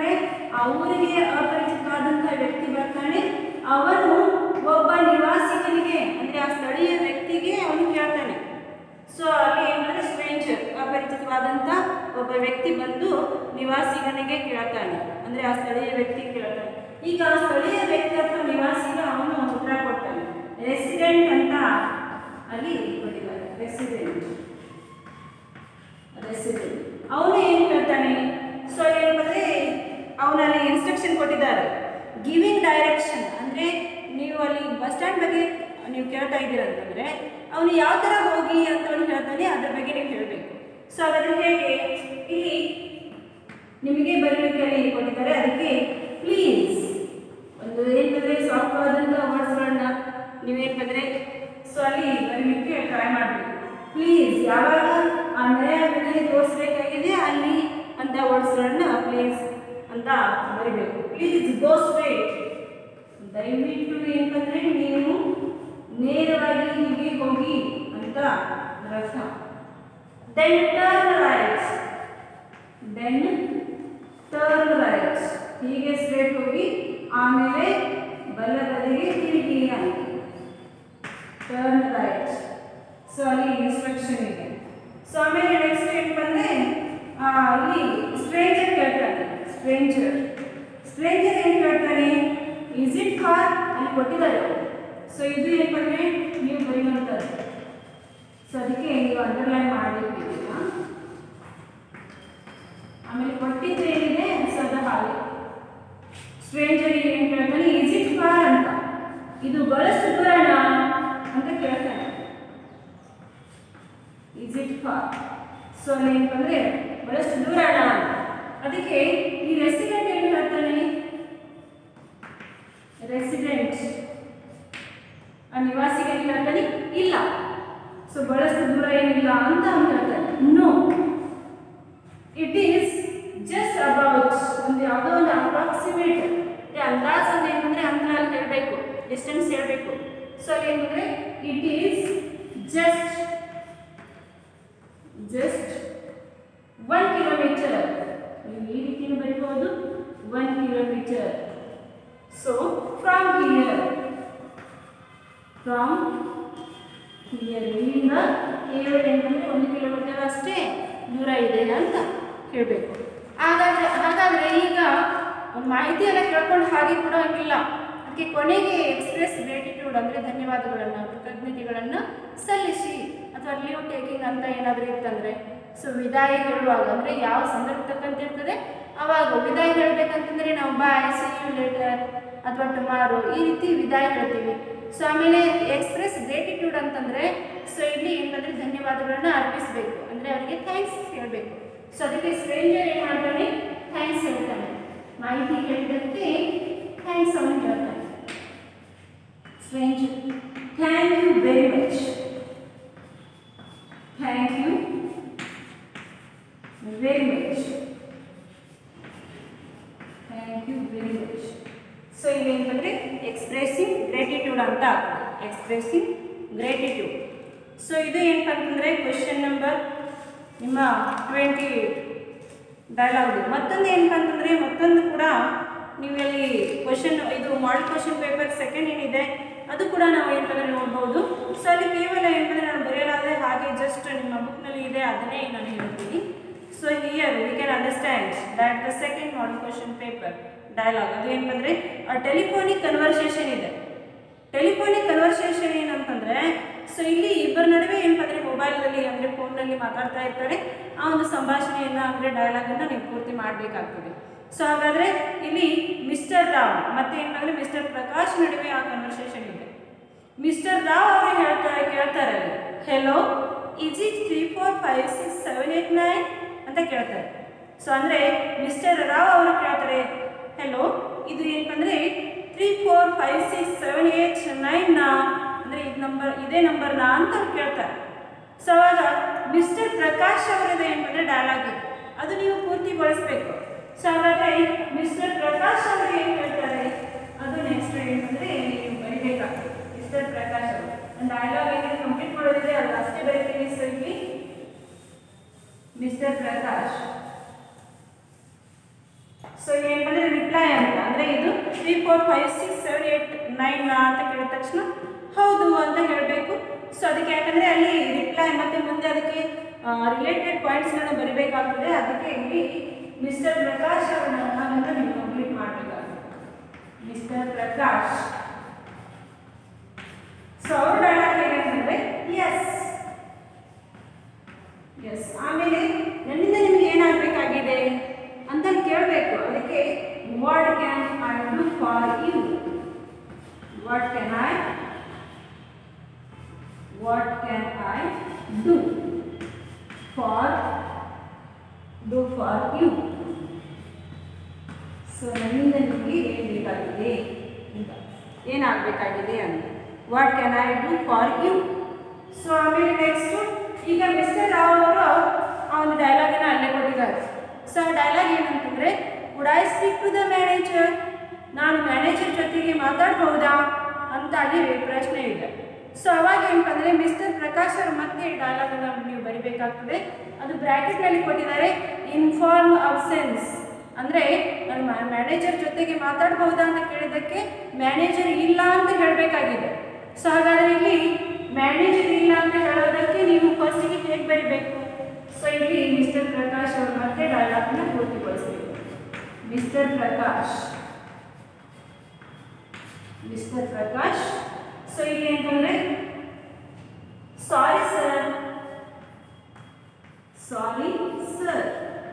ಅವರಿಗೆ ಅಪರಿಚಿತವಾದಂತಹ ವ್ಯಕ್ತಿ ಬರ್ತಾನೆ ಅವನು ಒಬ್ಬ ನಿವಾಸಿಗನಿಗೆ ಅಂದ್ರೆ ಆ ಸ್ಥಳೀಯ ವ್ಯಕ್ತಿಗೆ ಅವನು ಕೇಳ್ತಾನೆ ಸೊ ಅಲ್ಲಿ ಏನಂದ್ರೆ ಸ್ಟ್ರೇಂಜರ್ ಅಪರಿಚಿತವಾದಂಥ ಒಬ್ಬ ವ್ಯಕ್ತಿ ಬಂದು ನಿವಾಸಿಗನಿಗೆ ಕೇಳ್ತಾನೆ ಅಂದ್ರೆ ಆ ಸ್ಥಳೀಯ ವ್ಯಕ್ತಿ ಕೇಳ್ತಾನೆ ಈಗ ಆ ಸ್ಥಳೀಯ ವ್ಯಕ್ತಿ ಅಥವಾ ನಿವಾಸಿಗ ಅವನು ಉತ್ತರ ಕೊಡ್ತಾನೆ ರೆಸಿಡೆಂಟ್ ಅಂತ ಅಲ್ಲಿ ಕೊಟ್ಟಿದ್ದಾರೆ ರೆಸಿಡೆಂಟ್ ರೆಸಿಡೆಂಟ್ ಅವನು ಏನು ಕೇಳ್ತಾನೆ ಸೊ ಏನಂದ್ರೆ ಅವನಲ್ಲಿ ಇನ್ಸ್ಟ್ರಕ್ಷನ್ ಕೊಟ್ಟಿದ್ದಾರೆ ಗಿವಿಂಗ್ ಡೈರೆಕ್ಷನ್ ಅಂದರೆ ನೀವು ಅಲ್ಲಿ ಬಸ್ ಸ್ಟ್ಯಾಂಡ್ ಬಗ್ಗೆ ನೀವು ಕೇಳ್ತಾ ಇದ್ದೀರ ಅಂತಂದರೆ ಅವನು ಯಾವ ಥರ ಹೋಗಿ ಅಂತ ಅವನು ಹೇಳ್ತಾನೆ ಅದ್ರ ಬಗ್ಗೆ ನೀವು ಹೇಳಬೇಕು ಸೊ ಹಾಗಾದ್ರೆ ಹೇಗೆ ಇಲ್ಲಿ ನಿಮಗೆ ಬರಲಿಕ್ಕೆ ಅಲ್ಲಿ ಕೊಟ್ಟಿದ್ದಾರೆ ಅದಕ್ಕೆ ಪ್ಲೀಸ್ ಒಂದು ಏನಂದರೆ ಸಾಫ್ಟ್ವಾದಂಥ ವರ್ಡ್ಸ್ಗಳನ್ನ ನೀವೇನಂದರೆ ಸೊ ಅಲ್ಲಿ ಬರಲಿಕ್ಕೆ ಟ್ರೈ ಮಾಡಬೇಕು ಪ್ಲೀಸ್ ಯಾವಾಗ ಆ ನಯ ಬೆಲೆ ತೋರಿಸ್ಬೇಕಾಗಿದೆ ಅಲ್ಲಿ ಅಂತ ವರ್ಡ್ಸ್ಗಳನ್ನ ಪ್ಲೀಸ್ ಅಂತ ಬರಿಬೇಕು ಪ್ಲೀಸ್ ಗೋ ಸ್ಟ್ರೈಟ್ ದಯವಿಟ್ಟು ಏನಂದ್ರೆ ನೀವು ನೇರವಾಗಿ ಹೀಗೆ ಹೋಗಿ ಅಂತ ಅದರ ಅರ್ಥ then turn right then turn right ಹೀಗೆ ಸ್ಟ್ರೇಟ್ ಹೋಗಿ ಆಮೇಲೆ ಬಲ ಬದಿಗೆ ತಿರುಗಿ ಅಂತ ಟರ್ನ್ ರೈಟ್ ಸೊ ಅಲ್ಲಿ ಇನ್ಸ್ಟ್ರಕ್ಷನ್ ಇದೆ ಸೊ ಆಮೇಲೆ ನೆಕ್ಸ್ಟ್ ಏನು ಬಂದರೆ ಇಲ್ಲಿ ಸ್ಟ್ರೇಂಜರ್ ಕೇಳ್ತಾನೆ ಸ್ಟ್ರೇಂಜರ್ ಸ್ಟ್ರೇಂಜರ್ ಏನು ಕೇಳ್ತಾನೆ ಇಸ್ ಇಟ್ ಕಾರ್ ಅಲ್ಲಿ ಕೊಟ್ಟಿದ್ದಾರೆ ಸೊ ಇದು ಏನು ಬಂದರೆ ನೀವು ಬರೆಯುವಂಥದ್ದು ಸೊ ಅದಕ್ಕೆ ನೀವು ಅಂಡರ್ಲೈನ್ ಮಾಡಬೇಕು ಇದನ್ನ ಆಮೇಲೆ ಕೊಟ್ಟಿದ್ದು ಏನಿದೆ ಸೊ ಅದು ಹಾಗೆ ಸ್ಟ್ರೇಂಜರ್ ಏನು ಕೇಳ್ತಾನೆ ಇಸ್ ಇಟ್ ಕಾರ್ ಅಂತ ಇದು ಬಹಳಷ್ಟು ದೂರಣ ಅಂತ ಕೇಳ್ತಾನೆ ಇಸ್ ಇಟ್ ಫಾರ್ ಸೊ ಅಲ್ಲಿ ಏನಂತಂದ್ರೆ ಬಹಳಷ್ಟು ದೂರಣ ಅಂತ ಅದಕ್ಕೆ ಈ ರೆಸಿಡೆಂಟ್ ಏನು ಹೇಳ್ತಾನೆ ರೆಸಿಡೆಂಟ್ ಆ ನಿವಾಸಿಗೆ ಏನು ಹೇಳ್ತಾನೆ ಇಲ್ಲ ಸೊ ಬಹಳಷ್ಟು ದೂರ ಏನಿಲ್ಲ ಅಂತ ಅವನು ಹೇಳ್ತಾನೆ no it is just about ಒಂದು ಯಾವುದೋ ಒಂದು ಅಪ್ರಾಕ್ಸಿಮೇಟ್ ಅಂದಾಜು ಅಂದ್ರೆ ಏನಂದ್ರೆ ಅಂತರ ಅಲ್ಲಿ ಹೇಳಬೇಕು ಡಿಸ್ಟೆನ್ಸ್ ಹೇಳಬೇಕು ಸೊ ಅಲ್ಲಿ ಏನಂದ್ರೆ it is just just one kilometre ನೀವು ಈ ರೀತಿ ಬರೀಬಹುದು one kilometre so from here from here ಇಲ್ಲಿಂದ ಕೇವಲ ಏನಂದ್ರೆ ಒಂದು ಕಿಲೋಮೀಟರ್ ಅಷ್ಟೇ ದೂರ ಇದೆ ಅಂತ ಹೇಳಬೇಕು ಹಾಗಾದ್ರೆ ಹಾಗಾದ್ರೆ ಈಗ ಒಂದು ಮಾಹಿತಿ ಎಲ್ಲ ಕೇಳ್ಕೊಂಡು ಹಾಗೆ ಕೂಡ ಹಂಗಿಲ್ಲ ಅದಕ್ಕೆ ಕೊನೆಗೆ ಎಕ್ಸ್ಪ್ರೆಸ್ ಗ್ರೇಟಿಟ್ಯೂಡ್ ಅಂದರೆ ಧನ್ಯವಾದಗಳನ್ನು ಕೃತಜ್ಞತೆಗಳನ್ನು ಸಲ್ಲಿಸಿ ಅಥವಾ ಲೀವ್ ಟೇಕಿಂಗ್ ಅಂತ ಏನಾದರೂ ಇತ್ತಂದರೆ ಸೊ ವಿದಾಯ ಹೇಳುವಾಗ ಅಂದರೆ ಯಾವ ಸಂದರ್ಭ ತಕ್ಕಂತೆ ಇರ್ತದೆ ಅವಾಗ ವಿದಾಯ ಹೇಳಬೇಕಂತಂದರೆ ನಾವು ಬಾಯ್ ಸಿ ಯು ಲೇಟರ್ ಅಥವಾ ಟುಮಾರೋ ಈ ರೀತಿ ವಿದಾಯ ಹೇಳ್ತೀವಿ ಸೊ ಆಮೇಲೆ ಎಕ್ಸ್ಪ್ರೆಸ್ ಗ್ರೇಟಿಟ್ಯೂಡ್ ಅಂತಂದರೆ ಸೊ ಇಲ್ಲಿ ಏನಂದರೆ ಧನ್ಯವಾದಗಳನ್ನ ಅರ್ಪಿಸಬೇಕು ಅಂದರೆ ಅವರಿಗೆ ಥ್ಯಾಂಕ್ಸ್ ಹೇಳಬೇಕು ಸೊ ಅದಕ್ಕೆ ಸ್ಟ್ರೇಂಜರ್ ಏನು ಮಾಡ್ತಾನೆ ಥ್ಯಾಂಕ್ಸ್ ಹೇಳ್ತಾನೆ ಮಾಹಿತಿ ಹೇಳಿದ್ದಕ್ಕೆ ಥ್ಯಾಂಕ್ಸ್ ಅವನು ಹೇಳ್ತಾನೆ stranger thank you very much thank you very much thank you very much so ಇವೇನಂದರೆ ಎಕ್ಸ್ಪ್ರೆಸಿಂಗ್ ಗ್ರೇಟಿಟ್ಯೂಡ್ ಅಂತ ಆಗ್ತದೆ ಎಕ್ಸ್ಪ್ರೆಸಿಂಗ್ ಗ್ರೇಟಿಟ್ಯೂಡ್ ಸೊ ಇದು ಏನಪ್ಪ ಅಂತಂದರೆ ಕ್ವೆಶನ್ ನಂಬರ್ ನಿಮ್ಮ ಟ್ವೆಂಟಿ ಡೈಲಾಗ್ ಮತ್ತೊಂದು ಏನಪ್ಪ ಅಂತಂದರೆ ಮತ್ತೊಂದು ಕೂಡ ನೀವು ಅಲ್ಲಿ ಕ್ವಶನ್ ಇದು ಮಾಡಲ್ ಕ್ವಶನ್ ಪೇಪರ್ ಸೆಕೆಂಡ್ ಏನಿದೆ ಅದು ಕೂಡ ನಾವು ಏನಂತಂದರೆ ನೋಡ್ಬೋದು ಸೊ ಅಲ್ಲಿ ಕೇವಲ ಏನಂದರೆ ನಾನು ಬರೆಯಲಾದರೆ ಹಾಗೆ ಜಸ್ಟ್ ನಿಮ್ಮ ಬುಕ್ನಲ್ಲಿ ಇದೆ ಅದನ್ನೇ ನಾನು ಹೇಳ್ತೀನಿ so here we can understand that the second model question paper dialogue ಅದು ಏನಂದರೆ ಟೆಲಿಫೋನಿಕ್ ಕನ್ವರ್ಸೇಷನ್ ಇದೆ ಟೆಲಿಫೋನಿಕ್ ಕನ್ವರ್ಸೇಷನ್ ಏನಂತಂದರೆ ಸೊ ಇಲ್ಲಿ ಇಬ್ಬರ ನಡುವೆ ಏನಪ್ಪ ಅಂದರೆ ಮೊಬೈಲಲ್ಲಿ ಅಂದರೆ ಫೋನ್ನಲ್ಲಿ ಮಾತಾಡ್ತಾ ಇರ್ತಾರೆ ಆ ಒಂದು ಸಂಭಾಷಣೆಯನ್ನು ಅಂದರೆ ಡೈಲಾಗನ್ನು ನೀವು ಪೂರ್ತಿ ಮಾಡಬೇಕಾಗ್ತದೆ ಸೊ ಹಾಗಾದರೆ ಇಲ್ಲಿ ಮಿಸ್ಟರ್ ರಾವ್ ಮತ್ತು ಏನಂದರೆ ಮಿಸ್ಟರ್ ಪ್ರಕಾಶ್ ನಡುವೆ ಆ ಕನ್ವರ್ಸೇಷನ್ ಇದೆ ಮಿಸ್ಟರ್ ರಾವ್ ಅವರು ಹೇಳ್ತಾರೆ ಕೇಳ್ತಾರೆ hello is it three four five six seven eight nine ಅಂತ ಕೇಳ್ತಾರೆ ಸೊ ಅಂದರೆ ಮಿಸ್ಟರ್ ರಾವ್ ಅವರು ಕೇಳ್ತಾರೆ ಹೆಲೋ ಇದು ಏನಂದರೆ three four five six seven eight ನೈನ್ನಾ ಅಂದರೆ ಇದು ನಂಬರ್ ಇದೇ ನಂಬರ್ನಾ ಅಂತ ಅವ್ರು ಕೇಳ್ತಾರೆ ಸೊ ಅವಾಗ ಮಿಸ್ಟರ್ ಪ್ರಕಾಶ್ ಅವರದ್ದು ಏನಂದರೆ ಡೈಲಾಗ್ ಇದೆ ಅದು ನೀವು ಪೂರ್ತಿ ಬಳಸಬೇಕು ಸೊ ಹಾಗಾದರೆ ಮಿಸ್ಟರ್ ಪ್ರಕಾಶ್ ಅವರು ಏನು ಹೇಳ್ತಾರೆ ಅದು ನೆಕ್ಸ್ಟ್ ಏನಂದರೆ ನೀವು ಬರಿಬೇಕಾಗ್ತದೆ ಮಿಸ್ಟರ್ ಪ್ರಕಾಶ್ ಅವರು ಒಂದು ಡೈಲಾಗ್ ಏನಾದ್ರು ಕಂಪ್ಲೀಟ್ ಮಾಡೋದಿದೆ ಅದು ಅಷ್ಟೇ ಬರೀತೀನಿ ಸೊ ಇಲ್ಲಿ ಮಿಸ್ಟರ್ ಪ್ರಕಾಶ್ ಸೊ ಏನಂದ್ರೆ four five six seven eight nine ಅಂತ ಕೇಳಿದ ತಕ್ಷಣ ಹೌದು ಅಂತ ಹೇಳಬೇಕು ಸೊ ಅದಕ್ಕೆ ಯಾಕಂದರೆ ಅಲ್ಲಿ ರಿಪ್ಲೈ ಮತ್ತು ಮುಂದೆ ಅದಕ್ಕೆ ರಿಲೇಟೆಡ್ ಪಾಯಿಂಟ್ಸ್ಗಳನ್ನ ಬರಿಬೇಕಾಗ್ತದೆ ಅದಕ್ಕೆ ಇಲ್ಲಿ ಮಿಸ್ಟರ್ ಪ್ರಕಾಶ್ ಅವರನ್ನ ಅದನ್ನು ನೀವು ಕಂಪ್ಲೀಟ್ ಮಾಡಬೇಕಾಗುತ್ತೆ ಮಿಸ್ಟರ್ ಪ್ರಕಾಶ್ ಸೊ ಅವ್ರ ಡೈಲಾಗ್ ಏನಂತಂದ್ರೆ ಎಸ್ ಎಸ್ ಆಮೇಲೆ ನನ್ನಿಂದ ನಿಮ್ಗೆ ಏನಾಗಬೇಕಾಗಿದೆ ಅಂತ ಕೇಳಬೇಕು ಅದಕ್ಕೆ what can I do for you what can I what can I do for do for you so ನನ್ನಿಂದ ನಿಮಗೆ ಏನು ಬೇಕಾಗಿದೆ ಅಂತ ಏನಾಗಬೇಕಾಗಿದೆ ಅಂತ what can I do for you so ಆಮೇಲೆ ನೆಕ್ಸ್ಟು ಈಗ ಮಿಸ್ಟರ್ ರಾವ್ ಅವರು ಆ ಒಂದು ಡೈಲಾಗನ್ನು ಅಲ್ಲೇ ಕೊಟ್ಟಿದ್ದಾರೆ ಸೊ ಆ ಡೈಲಾಗ್ ಏನಂತಂದರೆ would I speak to the manager ನಾನು ಮ್ಯಾನೇಜರ್ ಜೊತೆಗೆ ಮಾತಾಡ್ಬಹುದಾ ಅಂತ ಅಲ್ಲಿ ಪ್ರಶ್ನೆ ಇದೆ ಸೊ ಅವಾಗ ಏನಪ್ಪ ಅಂದರೆ ಮಿಸ್ಟರ್ ಪ್ರಕಾಶ್ ಅವರು ಮತ್ತೆ ಡೈಲಾಗನ್ನು ನೀವು ಬರಿಬೇಕಾಗ್ತದೆ ಅದು ಬ್ರ್ಯಾಕೆಟ್ನಲ್ಲಿ ಕೊಟ್ಟಿದ್ದಾರೆ ಇನ್ಫಾರ್ಮ್ ಅಬ್ಸೆನ್ಸ್ ಅಂದರೆ ನಾನು ಮ್ಯಾನೇಜರ್ ಜೊತೆಗೆ ಮಾತಾಡ್ಬಹುದಾ ಅಂತ ಕೇಳಿದ್ದಕ್ಕೆ ಮ್ಯಾನೇಜರ್ ಇಲ್ಲ ಅಂತ ಹೇಳಬೇಕಾಗಿದೆ ಸೊ ಹಾಗಾದರೆ ಇಲ್ಲಿ ಮ್ಯಾನೇಜರ್ ಇಲ್ಲ ಅಂತ ಹೇಳೋದಕ್ಕೆ ನೀವು ಫಸ್ಟಿಗೆ ಹೇಗೆ ಬರಿಬೇಕು ಸೊ ಇಲ್ಲಿ ಮಿಸ್ಟರ್ ಪ್ರಕಾಶ್ ಅವರು ಮತ್ತೆ ಡೈಲಾಗ್ನ ಪೂರ್ತಿಗೊಳಿಸಬೇಕು mister Prakash mister Prakash so ಇಲ್ಲಿ ಏನಂದ್ರೆ sorry sir sorry sir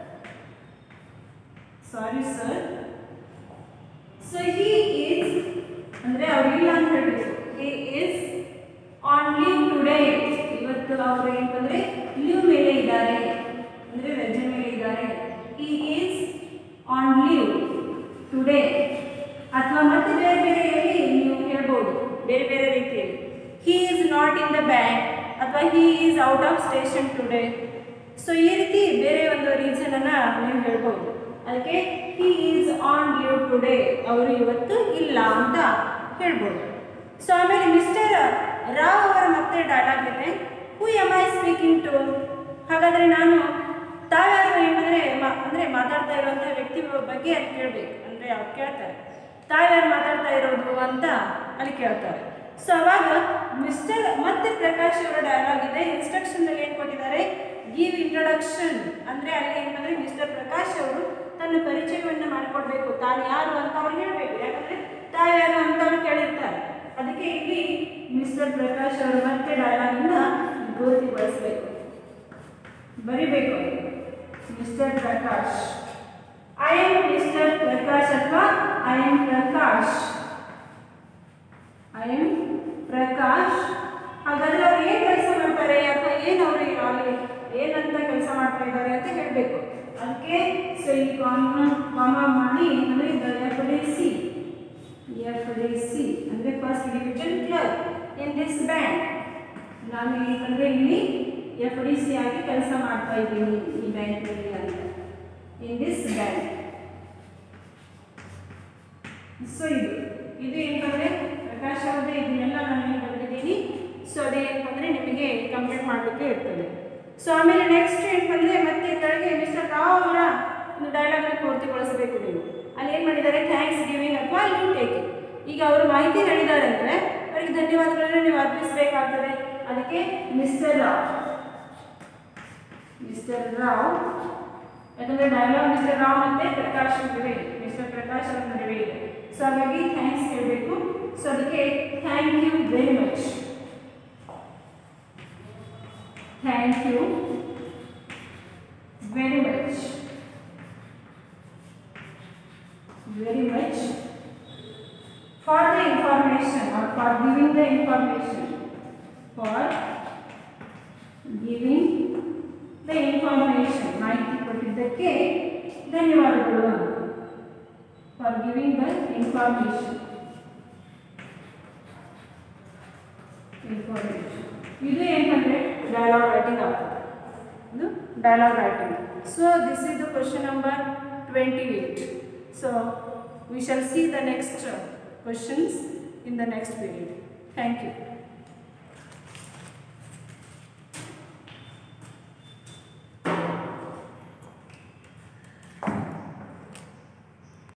sorry sir so he is ಅಂದರೆ ಅವ್ರು ಇಲ್ಲ ಅಂತ ಹೇಳಬೇಕು he is on leave today ಇವತ್ತು ಅವರು ಏನಂತಂದರೆ ಲೀವ್ ಮೇಲೆ ಇದ್ದಾರೆ ಅಂದರೆ ರಜೆ ಮೇಲೆ ಇದ್ದಾರೆ he is on leave today ಅಥವಾ ಮತ್ತೆ ಬೇರೆ ಬೇರೆಯಲ್ಲಿ ನೀವು ಹೇಳ್ಬೋದು ಬೇರೆ ಬೇರೆ ರೀತಿಯಲ್ಲಿ he is not in the bank ಅಥವಾ he is out of station today so ಈ ರೀತಿ ಬೇರೆ ಒಂದು ರೀಸನನ್ನು ನೀವು ಹೇಳ್ಬೋದು ಅದಕ್ಕೆ he is on leave today ಅವರು ಇವತ್ತು ಇಲ್ಲ ಅಂತ ಹೇಳ್ಬೋದು ಸೊ ಆಮೇಲೆ ಮಿಸ್ಟರ್ ರಾವ್ ಅವರ ಮತ್ತೆ ಡೈಲಾಗ್ ಇದೆ who am I speaking to ಹಾಗಾದರೆ ನಾನು ತಾವ್ಯಾರು ಏನಂದರೆ ಮಾ ಅಂದರೆ ಮಾತಾಡ್ತಾ ಇರುವಂಥ ವ್ಯಕ್ತಿ ಬಗ್ಗೆ ಅಲ್ಲಿ ಕೇಳಬೇಕು ಅಂದರೆ ಅವ್ರು ಕೇಳ್ತಾರೆ ತಾವ್ಯಾರು ಮಾತಾಡ್ತಾ ಇರೋದು ಅಂತ ಅಲ್ಲಿ ಕೇಳ್ತಾರೆ ಸೊ ಅವಾಗ ಮಿಸ್ಟರ್ ಮತ್ತೆ ಪ್ರಕಾಶ್ ಅವರ ಡೈಲಾಗ್ ಇದೆ ಇನ್ಸ್ಟ್ರಕ್ಷನ್ದಲ್ಲಿ ಏನು ಕೊಟ್ಟಿದ್ದಾರೆ ಗಿವ್ ಇಂಟ್ರೊಡಕ್ಷನ್ ಅಂದರೆ ಅಲ್ಲಿ ಏನಂದರೆ ಮಿಸ್ಟರ್ ಪ್ರಕಾಶ್ ಅವರು ತನ್ನ ಪರಿಚಯವನ್ನು ಮಾಡಿಕೊಡ್ಬೇಕು ತಾನು ಯಾರು ಅಂತ ಅವ್ರು ಹೇಳಬೇಕು ಯಾಕಂದರೆ ತಾವ್ಯಾರು ಅಂತ ಅವ್ರು ಕೇಳಿರ್ತಾರೆ ಅದಕ್ಕೆ ಇಲ್ಲಿ ಮಿಸ್ಟರ್ ಪ್ರಕಾಶ್ ಅವರು ಮತ್ತೆ ಡೈಲಾಗನ್ನು ಪೂರ್ತಿಗೊಳಿಸಬೇಕು ಬರಿಬೇಕು mister Prakash I am mister Prakash ಅಥವಾ I am Prakash I am Prakash ಹಾಗಾದ್ರೆ ಅವ್ರು ಏನು ಕೆಲಸ ಮಾಡ್ತಾರೆ ಅಥವಾ ಏನು ಅವರು ಅಲ್ಲಿ ಏನಂತ ಕೆಲಸ ಮಾಡ್ತಾ ಇದ್ದಾರೆ ಅಂತ ಹೇಳಬೇಕು ಅದಕ್ಕೆ ಸೊ ಈ ಕಾಮ ಕಾಮ ಮಾಡಿ ಅಂದರೆ F D C F D C ಅಂದರೆ first division clerk in this bank ನಾನು ಏನಂದರೆ ಇಲ್ಲಿ ಎಫ್ ಡಿ ಸಿ ಆಗಿ ಕೆಲಸ ಮಾಡ್ತಾ ಇದ್ದೀನಿ ಈ ಬ್ಯಾಂಕ್ನಲ್ಲಿ ಅಂತ ಇನ್ ದಿಸ್ ಬ್ಯಾಂಕ್ ಸೊ ಇದು ಇದು ಏನಂತಂದರೆ ಪ್ರಕಾಶ್ ಅವರದೇ ಇದನ್ನೆಲ್ಲ ನಾನು ಏನು ಬರೆದಿದ್ದೀನಿ ಸೊ ಅದೇ ಏನಂತಂದರೆ ನಿಮಗೆ ಕಂಪ್ಲೀಟ್ ಮಾಡಲಿಕ್ಕೆ ಇರ್ತದೆ ಸೊ ಆಮೇಲೆ ನೆಕ್ಸ್ಟ್ ಏನಂತಂದರೆ ಮತ್ತೆ ಕೆಳಗೆ ಮಿಸ್ಟರ್ ರಾವ್ ಅವರ ಒಂದು ಡೈಲಾಗ್ನ ಪೂರ್ತಿಗೊಳಿಸಬೇಕು ನೀವು ಅಲ್ಲಿ ಏನು ಮಾಡಿದ್ದಾರೆ ಥ್ಯಾಂಕ್ಸ್ ಗಿವಿಂಗ್ ಅಥವಾ ಲೀವ್ ಟೇಕಿಂಗ್ ಈಗ ಅವರು ಮಾಹಿತಿ ಹೇಳಿದ್ದಾರೆ ಅಂದರೆ ಅವರಿಗೆ ಧನ್ಯವಾದಗಳನ್ನು ನೀವು ಅರ್ಪಿಸಬೇಕಾಗ್ತದೆ ಅದಕ್ಕೆ ಮಿಸ್ಟರ್ ರಾವ್ ಮಿಸ್ಟರ್ ರಾವ್ ಯಾಕಂದರೆ ಡೈಲಾಗ್ ಮಿಸ್ಟರ್ ರಾವ್ ಮತ್ತು ಪ್ರಕಾಶ್ ನಡುವೆ ಮಿಸ್ಟರ್ ಪ್ರಕಾಶ್ ಅವ್ರ ನಡುವೆ ಇದೆ ಸೊ ಹಾಗಾಗಿ ಥ್ಯಾಂಕ್ಸ್ ಹೇಳಬೇಕು ಸೊ ಅದಕ್ಕೆ thank you very much thank you very much very much for the information or for giving the information for giving the information ಮಾಹಿತಿ ಕೊಟ್ಟಿದ್ದಕ್ಕೆ ಧನ್ಯವಾದಗಳು for giving the information information ಇದು ಏನಂದರೆ ಡೈಲಾಗ್ ರೈಟಿಂಗ್ ಆಗ್ತದೆ ಇದು dialogue writing so this is the question number twenty eight so we shall see the next questions in the next period thank you